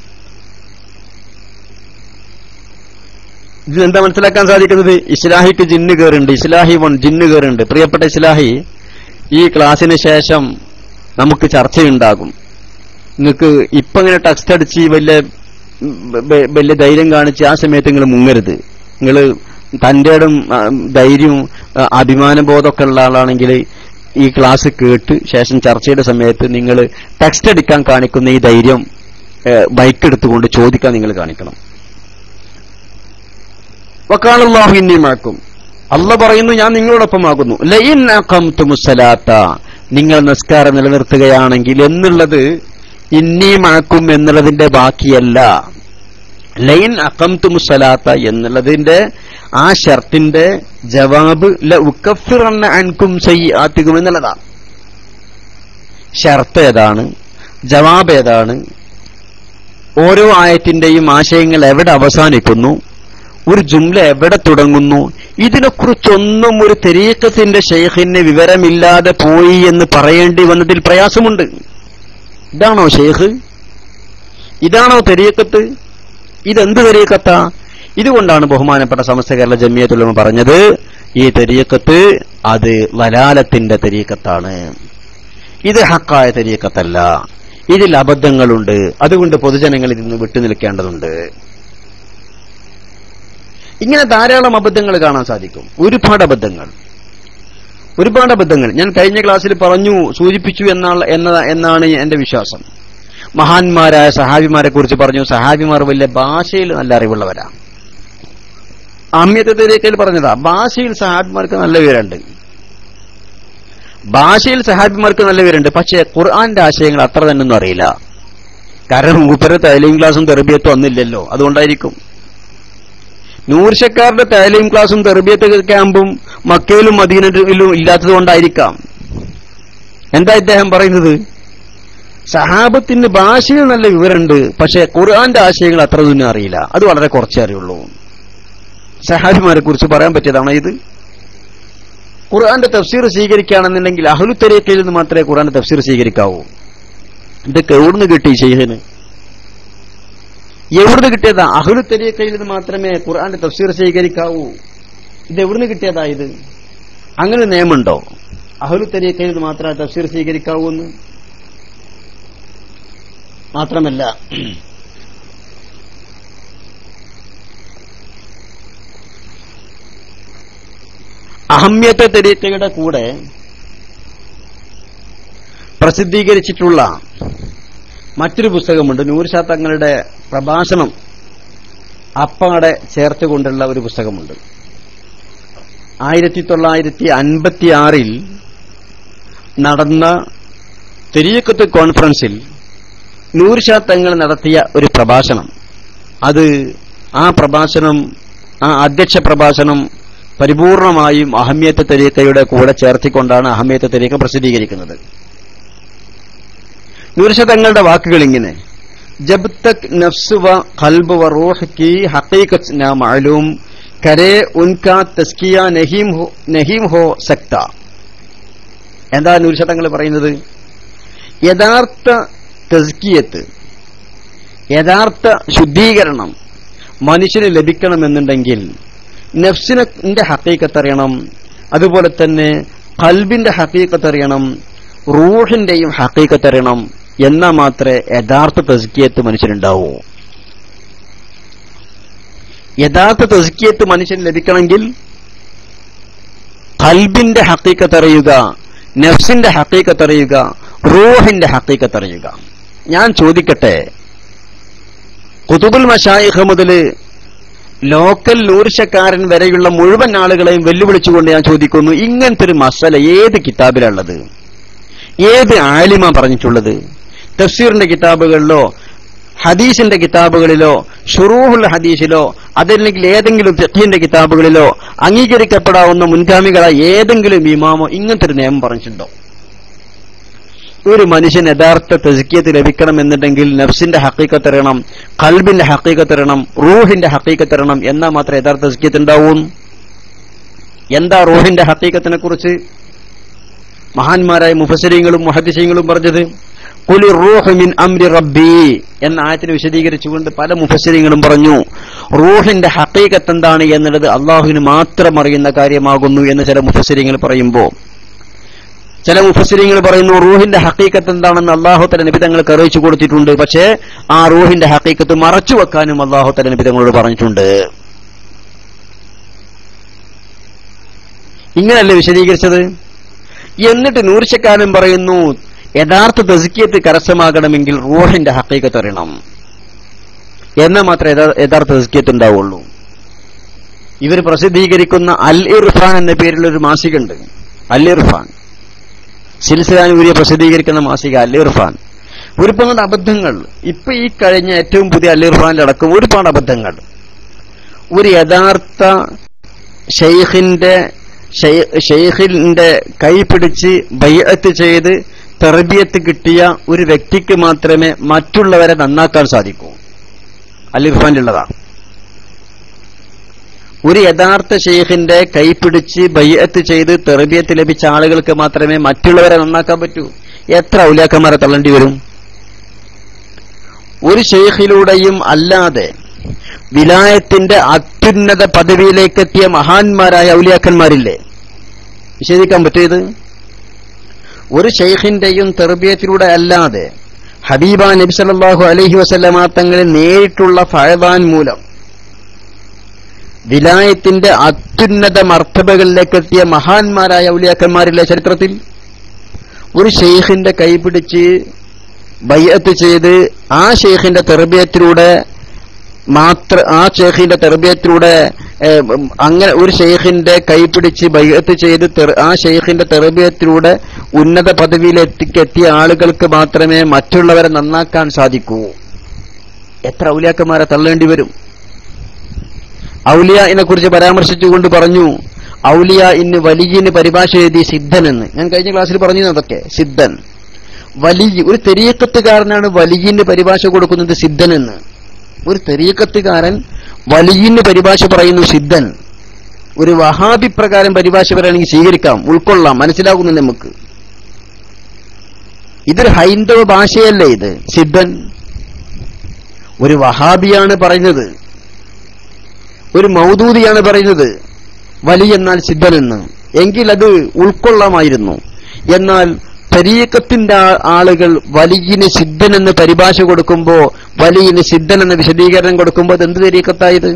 ഇതെന്താ മനസ്സിലാക്കാൻ സാധിക്കുന്നത് ഇസ്ലാഹിക്ക് ജിന്ന് കയറുണ്ട് ഇസ്ലാഹി വൺ ജിന്ന് കയറുണ്ട് പ്രിയപ്പെട്ട ഇസ്ലാഹി ഈ ക്ലാസ്സിന് ശേഷം നമുക്ക് ചർച്ചയുണ്ടാകും നിങ്ങൾക്ക് ഇപ്പൊ ഇങ്ങനെ ടെക്സ്റ്റ് അടിച്ച് വലിയ വ- വലിയ ധൈര്യം കാണിച്ച് ആ സമയത്ത് നിങ്ങൾ മുങ്ങരുത് നിങ്ങൾ തന്റെ ഇടം ധൈര്യവും ആ, അഭിമാനബോധമൊക്കെ ഉള്ള ആളാണെങ്കിൽ ഈ ക്ലാസ് കേട്ട് ശേഷം ചർച്ചയുടെ സമയത്ത് നിങ്ങൾ ടെക്സ്റ്റ് അടിക്കാൻ കാണിക്കുന്ന ഈ ധൈര്യം ബൈക്ക് എടുത്തുകൊണ്ട് ചോദിക്കാൻ നിങ്ങൾ കാണിക്കണം വക്കാളല്ലാഹു ഇന്നിമാക്കും അല്ല പറയുന്നു ഞാൻ നിങ്ങളോടൊപ്പമാകുന്നു ലയിൻ അഖംതുമുസ്സലാത്ത നിങ്ങൾ നിസ്കാരം നിലനിർത്തുകയാണെങ്കിൽ എന്നുള്ളത് ഇന്നീമാക്കും എന്നുള്ളതിന്റെ ബാക്കിയല്ല ലൈൻ അക്കംതുമുസലാത്ത എന്നുള്ളതിന്റെ ആ ഷർത്തിന്റെ ജവാബ് ല ഉക്കഫിറന്ന അൻകും സയ്യാത്തിക്കും എന്നുള്ളതാണ് ഷർത്ത് ഏതാണ് ജവാബ് ഏതാണ് ഓരോ ആയത്തിന്റെയും ആശയങ്ങൾ എവിടെ അവസാനിക്കുന്നു ഒരു ജുംല എവിടെ തുടങ്ങുന്നു ഇതിനെക്കുറിച്ചൊന്നും ഒരു തെരീക്കത്തിന്റെ ഷെയ്ഖിന് വിവരമില്ലാതെ പോയി എന്ന് പറയേണ്ടി വന്നതിൽ പ്രയാസമുണ്ട് ഇതാണോ ഷെയ്ഖ് ഇതാണോ തെരീക്കത്ത് ഇതെന്ത് തെരീക്കത്താ ഇതുകൊണ്ടാണ് ബഹുമാനപ്പെട്ട സമസ്ത കേരള ജമിയത്തുലമ പറഞ്ഞത് ഈ തെരീക്കത്ത് അത് വലാലത്തിന്റെ തെരീക്കത്താണ് ഇത് ഹക്കായ തെരീക്കത്തല്ല ഇതിൽ അബദ്ധങ്ങളുണ്ട് അതുകൊണ്ട് പൊതുജനങ്ങൾ ഇതിൽ നിന്ന് വിട്ടുനിൽക്കേണ്ടതുണ്ട് ഇങ്ങനെ ധാരാളം അബദ്ധങ്ങൾ കാണാൻ സാധിക്കും ഒരുപാട് അബദ്ധങ്ങൾ ഒരുപാട് അബദ്ധങ്ങൾ ഞാൻ കഴിഞ്ഞ ക്ലാസ്സിൽ പറഞ്ഞു സൂചിപ്പിച്ചു എന്നാണ് എന്ന- എന്നാണ് എന്റെ വിശ്വാസം മഹാന്മാരായ സഹാബിമാരെ കുറിച്ച് പറഞ്ഞു സഹാബിമാർ വലിയ ഭാഷയിൽ നല്ല അറിവുള്ളവരാ അമ്യതയിലേക്കൽ പറഞ്ഞതാ ഭാഷയിൽ സഹാബിമാർക്ക് നല്ല വിവരമുണ്ട് ഭാഷയിൽ സഹാബിമാർക്ക് നല്ല വിവരമുണ്ട് പക്ഷേ ഖുർആന്റെ ആശയങ്ങൾ അത്ര തന്നെ ഒന്നും അറിയില്ല കാരണം മൂപ്പരെ തൈലീം ക്ലാസും തെറബിയത്തും ഒന്നില്ലല്ലോ അതുകൊണ്ടായിരിക്കും നൂർഷക്കാരുടെ തൈലീം ക്ലാസും തെറബിയത്ത് ക്യാമ്പും മക്കയിലും മദീനയിലും ഇല്ലാത്തത് കൊണ്ടായിരിക്കാം എന്താ ഇദ്ദേഹം പറയുന്നത് സഹാബത്തിന് ഭാഷയിൽ നല്ല വിവരമുണ്ട് പക്ഷേ ഖുർആന്റെ ആശയങ്ങൾ അത്ര തന്നെ അറിയില്ല അത് വളരെ കുറച്ചേ അറിയുള്ളൂ സഹാബിമാരെ കുറിച്ച് പറയാൻ പറ്റിയതാണോ ഇത് ഖുർആന്റെ തഫ്സീർ സ്വീകരിക്കുകയാണെന്നുണ്ടെങ്കിൽ അഹ്ലു തരീഖയിൽ നിന്ന് മാത്രമേ ഖുർആന്റെ തഫ്സീർ സ്വീകരിക്കാവൂ ഇതൊക്കെ എവിടുന്ന് കിട്ടി ഷെയ്ഖിന് എവിടുന്ന് കിട്ടിയതാ അഹ്ലു തരീഖയിൽ നിന്ന് മാത്രമേ ഖുർആന്റെ തഫ്സീർ സ്വീകരിക്കാവൂ ഇത് എവിടുന്ന് കിട്ടിയതാ ഇത് അങ്ങനെ ഒരു നിയമമുണ്ടോ അഹ്ലു തരീഖയിൽ നിന്ന് മാത്രമേ തഫ്സീർ സ്വീകരിക്കാവൂ എന്ന് മാത്രമല്ല അഹമ്യത്തെ തെരീക്കയുടെ കൂടെ പ്രസിദ്ധീകരിച്ചിട്ടുള്ള മറ്റൊരു പുസ്തകമുണ്ട് നൂർഷാ തങ്ങളുടെ പ്രഭാഷണം അപ്പാടെ ചേർത്തുകൊണ്ടുള്ള ഒരു പുസ്തകമുണ്ട് ആയിരത്തി തൊള്ളായിരത്തി അൻപത്തി ആറിൽ നടന്ന തെരീക്കത്ത് കോൺഫറൻസിൽ നൂർഷാ തങ്ങൾ നടത്തിയ ഒരു പ്രഭാഷണം അത് ആ പ്രഭാഷണം ആ അധ്യക്ഷ പ്രഭാഷണം പരിപൂർണമായും അഹമ്യത്ത് തെരീക്കയുടെ കൂടെ ചേർത്തിക്കൊണ്ടാണ് അഹമ്യത്ത് തെരീക്ക പ്രസിദ്ധീകരിക്കുന്നത് നൂർഷ തങ്ങളുടെ വാക്കുകൾ ഇങ്ങനെ ജബ് തക് നഫ്സ് വ ഖൽബ് വ റൂഹ് की हकीकत ना मालूम करे उनका तस्किया नहीं हो नहीं हो सकता എന്താ നൂർഷ തങ്ങൾ പറയുന്നത് യഥാർത്ഥ തസ്കിയത്ത് യഥാർത്ഥ ശുദ്ധീകരണം മനുഷ്യന് ലഭിക്കണമെന്നുണ്ടെങ്കിൽ നഫ്സിന്റെ ഹക്കീക്കത്തറിയണം അതുപോലെ തന്നെ കൽബിന്റെ ഹക്കീക്കത്തറിയണം റൂഹിന്റെയും ഹക്കീക്കത്തറിയണം എന്നാൽ മാത്രമേ യഥാർത്ഥ തസ്കിയത്ത് മനുഷ്യനുണ്ടാവൂ യഥാർത്ഥ തസ്കിയത്ത് മനുഷ്യന് ലഭിക്കണമെങ്കിൽ കൽബിന്റെ ഹക്കീക്കത്തറിയുക നഫ്സിന്റെ ഹക്കീക്കത്തറിയുക റൂഹിന്റെ ഹക്കീക്കത്തറിയുക ഞാൻ ചോദിക്കട്ടെ കുതുബുൽ മഷായിഖ് മുതല് ലോക്കൽ നൂർഷക്കാരൻ വരെയുള്ള മുഴുവൻ ആളുകളെയും വെല്ലുവിളിച്ചുകൊണ്ട് ഞാൻ ചോദിക്കുന്നു ഇങ്ങനത്തെ ഒരു മസല ഏത് കിതാബിലുള്ളത് ഏത് ആലിമ പറഞ്ഞിട്ടുള്ളത് തഫ്സീറിന്റെ കിതാബുകളിലോ ഹദീസിന്റെ കിതാബുകളിലോ ഷുറൂഹുൽ ഹദീസിലോ അതല്ലെങ്കിൽ ഏതെങ്കിലും ഫിഖിന്റെ കിതാബുകളിലോ അംഗീകരിക്കപ്പെടാവുന്ന മുൻഗാമികളായ ഏതെങ്കിലും ഇമാമോ ഇങ്ങനത്തെ ഒരു നിയമം പറഞ്ഞിട്ടുണ്ടോ ഒരു മനുഷ്യൻ യഥാർത്ഥ തെസ്കിയത്ത് ലഭിക്കണമെന്നുണ്ടെങ്കിൽ നഫ്സിന്റെ ഹക്കീക്കത്തറിയണം കൽബിന്റെ ഹക്കീക്കത്തറിയണം റൂഹിന്റെ ഹക്കീക്കത്തറിയണം എന്നാൽ മാത്രമേ യഥാർത്ഥ തെസ്കിയത്ത് ഉണ്ടാവൂ എന്താ റൂഹിന്റെ ഹക്കീക്കത്തിനെ കുറിച്ച് മഹാന്മാരായ മുഫസരിങ്ങളും മുഹദിസീങ്ങളും പറഞ്ഞത് കുലി റൂഹ് മിൻ അംരി റബ്ബി എന്ന ആയത്തിനെ വിശദീകരിച്ചുകൊണ്ട് പല മുഫസരിങ്ങളും പറഞ്ഞു റൂഹിന്റെ ഹക്കീക്കത്ത് എന്താണ് എന്നുള്ളത് അള്ളാഹുവിന് മാത്രം അറിയുന്ന കാര്യമാകുന്നു എന്ന് ചില മുഫസരിങ്ങൾ പറയുമ്പോൾ ചില മുഫസരിങ്ങൾ പറയുന്നു റൂഹിന്റെ ഹക്കീക്കത്ത് എന്താണെന്ന് അള്ളാഹുത്തല നിബിതങ്ങൾക്ക് അറിയിച്ചു കൊടുത്തിട്ടുണ്ട് പക്ഷേ ആ റൂഹിന്റെ ഹക്കീക്കത്ത് മറച്ചു വെക്കാനും അള്ളാഹുത്തല നിബിതങ്ങളോട് പറഞ്ഞിട്ടുണ്ട് ഇങ്ങനല്ലേ വിശദീകരിച്ചത് എന്നിട്ട് നൂർച്ചക്കാരൻ പറയുന്നു യഥാർത്ഥ തസ്കിയത്ത് കരസ്ഥമാകണമെങ്കിൽ റൂഹിന്റെ ഹക്കീക്കത്ത് അറിയണം എന്നാൽ മാത്രമേ യഥാ- യഥാർത്ഥ തസ്കിയത്ത് ഉണ്ടാവുള്ളൂ ഇവർ പ്രസിദ്ധീകരിക്കുന്ന അൽ ഇർഫാൻ എന്ന പേരിലുള്ള ഒരു മാസികയുണ്ട് അൽ ഇർഫാൻ സിൽസിലാനൂരിയെ പ്രസിദ്ധീകരിക്കുന്ന മാസിക അൽ ഇർഫാൻ ഒരുപാട് അബദ്ധങ്ങൾ ഇപ്പൊ ഈ കഴിഞ്ഞ ഏറ്റവും പുതിയ അല്ലിർഫാനിലടക്കം ഒരുപാട് അബദ്ധങ്ങൾ ഒരു യഥാർത്ഥ ഷെയ്ഖിന്റെ ഷെയ്- ഷെയ്ഖിന്റെ കൈ പിടിച്ച് ബയ്യത്ത് ചെയ്ത് തെർബിയത്ത് കിട്ടിയ ഒരു വ്യക്തിക്ക് മാത്രമേ മറ്റുള്ളവരെ നന്നാക്കാൻ സാധിക്കൂ അല്ലിർഫാനിലുള്ളതാണ് ഒരു യഥാർത്ഥ ഷെയ്ഖിന്റെ കൈ പിടിച്ച് ബയ്യത്ത് ചെയ്ത് തെർബിയത്ത് ലഭിച്ച ആളുകൾക്ക് മാത്രമേ മറ്റുള്ളവരെ നന്നാക്കാൻ പറ്റൂ എത്ര ഔലിയാക്കന്മാരെ തള്ളേണ്ടി വരും ഒരു ഷെയ്ഖിലൂടെയും അല്ലാതെ വിലായത്തിന്റെ അത്യുന്നത പദവിയിലേക്ക് എത്തിയ മഹാന്മാരായ ഔലിയാക്കന്മാരില്ലേ വിശേഷിക്കാൻ പറ്റിയത് ഒരു ഷെയ്ഖിന്റെയും തെർബിയത്തിലൂടെ അല്ലാതെ ഹബീബ നബി സല്ലല്ലാഹു അലൈഹി വസല്ലമ തങ്ങളിൽ നേരിട്ടുള്ള ഫഴവാൻ മൂലം വിലായത്തിന്റെ അത്യുന്നത മർത്തബകളിലേക്ക് എത്തിയ മഹാന്മാരായ ഔലിയാക്കന്മാരില്ലേ ചരിത്രത്തിൽ ഒരു ഷെയ്ഖിന്റെ കൈപിടിച്ച് ബയ്യത്ത് ചെയ്ത് ആ ഷെയ്ഖിന്റെ തെർബിയത്തിലൂടെ മാത്ര ആ ഷെയ്ഖിന്റെ തെർബിയത്തിലൂടെ ഏഹ്, ഉം, അങ്ങനെ ഒരു ഷെയ്ഖിന്റെ കൈപിടിച്ച് ബയ്യത്ത് ചെയ്ത് തെർ- ആ ഷെയ്ഖിന്റെ തെർബിയത്തിലൂടെ ഉന്നത പദവിയിലെത്തിക്ക് എത്തിയ ആളുകൾക്ക് മാത്രമേ മറ്റുള്ളവരെ നന്നാക്കാൻ സാധിക്കൂ എത്ര ഔലിയാക്കന്മാരെ തള്ളേണ്ടി വരും ഔലിയനെ കുറിച്ച് പരാമർശിച്ചുകൊണ്ട് പറഞ്ഞു ഔലിയ ഇന്ന് വലിയന് പരിഭാഷ എഴുതി സിദ്ധനെന്ന് ഞാൻ കഴിഞ്ഞ ക്ലാസ്സിൽ പറഞ്ഞു അതൊക്കെ സിദ്ധൻ വലിയ ഒരു തെരീക്കത്തുകാരനാണ് വലിയന് പരിഭാഷ കൊടുക്കുന്നത് സിദ്ധനെന്ന് ഒരു തെരീക്കത്തുകാരൻ വലിയന് പരിഭാഷ പറയുന്നു സിദ്ധൻ ഒരു വഹാബി പ്രകാരം പരിഭാഷ പറയുകയാണെങ്കിൽ സ്വീകരിക്കാം ഉൾക്കൊള്ളാം മനസ്സിലാകുന്നു നമുക്ക് ഇതൊരു ഹൈന്ദവ ഭാഷയല്ലേ ഇത് സിദ്ധൻ ഒരു വഹാബിയാണ് പറയുന്നത് ഒരു മൗദൂദിയാണ് പറയുന്നത് വലി എന്നാൽ സിദ്ധനെന്ന് എങ്കിൽ അത് ഉൾക്കൊള്ളാമായിരുന്നു എന്നാൽ തരീക്കത്തിന്റെ ആ- ആളുകൾ വലിയന് സിദ്ധൻ എന്ന് പരിഭാഷ കൊടുക്കുമ്പോ വലിയന് സിദ്ധൻ എന്ന വിശദീകരണം കൊടുക്കുമ്പോൾ അത് എന്ത് തരീക്കത്തായത്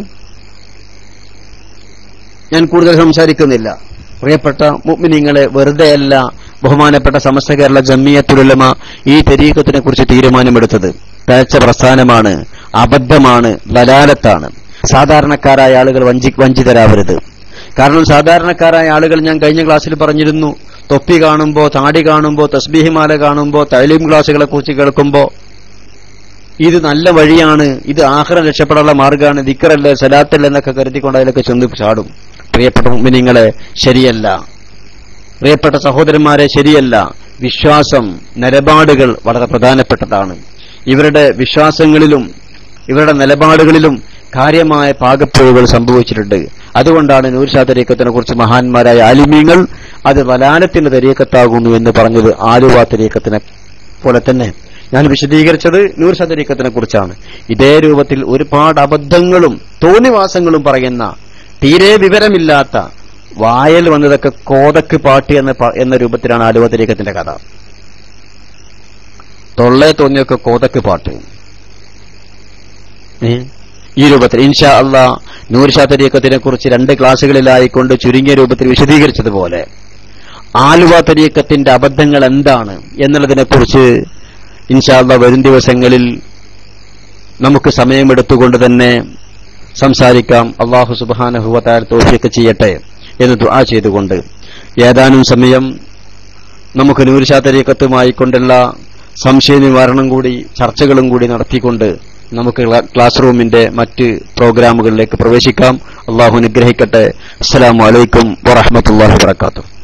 ഞാൻ കൂടുതൽ സംസാരിക്കുന്നില്ല പ്രിയപ്പെട്ട മുഅ്മിനീങ്ങളെ വെറുതെയല്ല ബഹുമാനപ്പെട്ട സമസ്ത കേരള ജമ്മിയത്തുലമ ഈ തെരീക്കത്തിനെ കുറിച്ച് തീരുമാനമെടുത്തത് തഴച്ച പ്രസ്ഥാനമാണ് അബദ്ധമാണ് ലലാലത്താണ് സാധാരണക്കാരായ ആളുകൾ വഞ്ചി വഞ്ചിതരാവരുത് കാരണം സാധാരണക്കാരായ ആളുകൾ ഞാൻ കഴിഞ്ഞ ക്ലാസ്സിൽ പറഞ്ഞിരുന്നു തൊപ്പി കാണുമ്പോ താടി കാണുമ്പോ തസ്ബീഹിമാല കാണുമ്പോ തൈലീം ക്ലാസ്സുകളെ കുറിച്ച് കേൾക്കുമ്പോ ഇത് നല്ല വഴിയാണ് ഇത് ആഹ്റ രക്ഷപ്പെടാനുള്ള മാർഗമാണ് ദിക്കറല്ലേ സലാത്തല്ലേ എന്നൊക്കെ കരുതിക്കൊണ്ട് അതിലൊക്കെ ചെന്ന് ചാടും പ്രിയപ്പെട്ട മുമ്പിനിങ്ങളെ ശരിയല്ല പ്രിയപ്പെട്ട സഹോദരന്മാരെ ശരിയല്ല വിശ്വാസം നിലപാടുകൾ വളരെ പ്രധാനപ്പെട്ടതാണ് ഇവരുടെ വിശ്വാസങ്ങളിലും ഇവരുടെ നിലപാടുകളിലും കാര്യമായ പാകപ്പിഴവുകൾ സംഭവിച്ചിട്ടുണ്ട് അതുകൊണ്ടാണ് നൂർഷാ തരീക്കത്തിനെ കുറിച്ച് മഹാന്മാരായ ആലിമ്യങ്ങൾ അത് വലാലത്തിന്റെ തരീക്കത്താകുന്നു എന്ന് പറഞ്ഞത് ആലുവ തരീക്കത്തിനെ പോലെ തന്നെ ഞാൻ വിശദീകരിച്ചത് നൂർഷാ തരീക്കത്തിനെ കുറിച്ചാണ് ഇതേ രൂപത്തിൽ ഒരുപാട് അബദ്ധങ്ങളും തോന്നിവാസങ്ങളും പറയുന്ന തീരെ വിവരമില്ലാത്ത വായൽ വന്നതൊക്കെ കോതക്ക് പാട്ട് എന്ന പ- എന്ന രൂപത്തിലാണ് ആലുവ തരീക്കത്തിന്റെ കഥ തൊള്ളെ തോന്നിയൊക്കെ കോതക്ക് പാട്ട് ഏ? ഈ രൂപത്തിൽ ഇൻഷാ അള്ളാ നൂർഷാ തരീക്കത്തിനെ കുറിച്ച് രണ്ട് ക്ലാസ്സുകളിലായിക്കൊണ്ട് ചുരുങ്ങിയ രൂപത്തിൽ വിശദീകരിച്ചതുപോലെ ആലുവ തരീക്കത്തിന്റെ അബദ്ധങ്ങൾ എന്താണ് എന്നുള്ളതിനെക്കുറിച്ച് ഇൻഷാ അള്ളാ വരും ദിവസങ്ങളിൽ നമുക്ക് സമയമെടുത്തുകൊണ്ട് തന്നെ സംസാരിക്കാം അള്ളാഹു സുബാനഹുവത്താൽ തോഫിയൊക്കെ ചെയ്യട്ടെ എന്ന് ദുആ ചെയ്തുകൊണ്ട് ഏതാനും സമയം നമുക്ക് നൂർഷാ തരീക്കത്തുമായി കൊണ്ടുള്ള സംശയ നിവാരണം കൂടി ചർച്ചകളും കൂടി നടത്തിക്കൊണ്ട് നമുക്ക് ക്ലാ- ക്ലാസ് റൂമിന്റെ മറ്റ് പ്രോഗ്രാമുകളിലേക്ക് പ്രവേശിക്കാം അള്ളാഹു അനുഗ്രഹിക്കട്ടെ അസ്സലാമു അലൈക്കും വറഹമത്തല്ലാഹി വബറകാതുഹു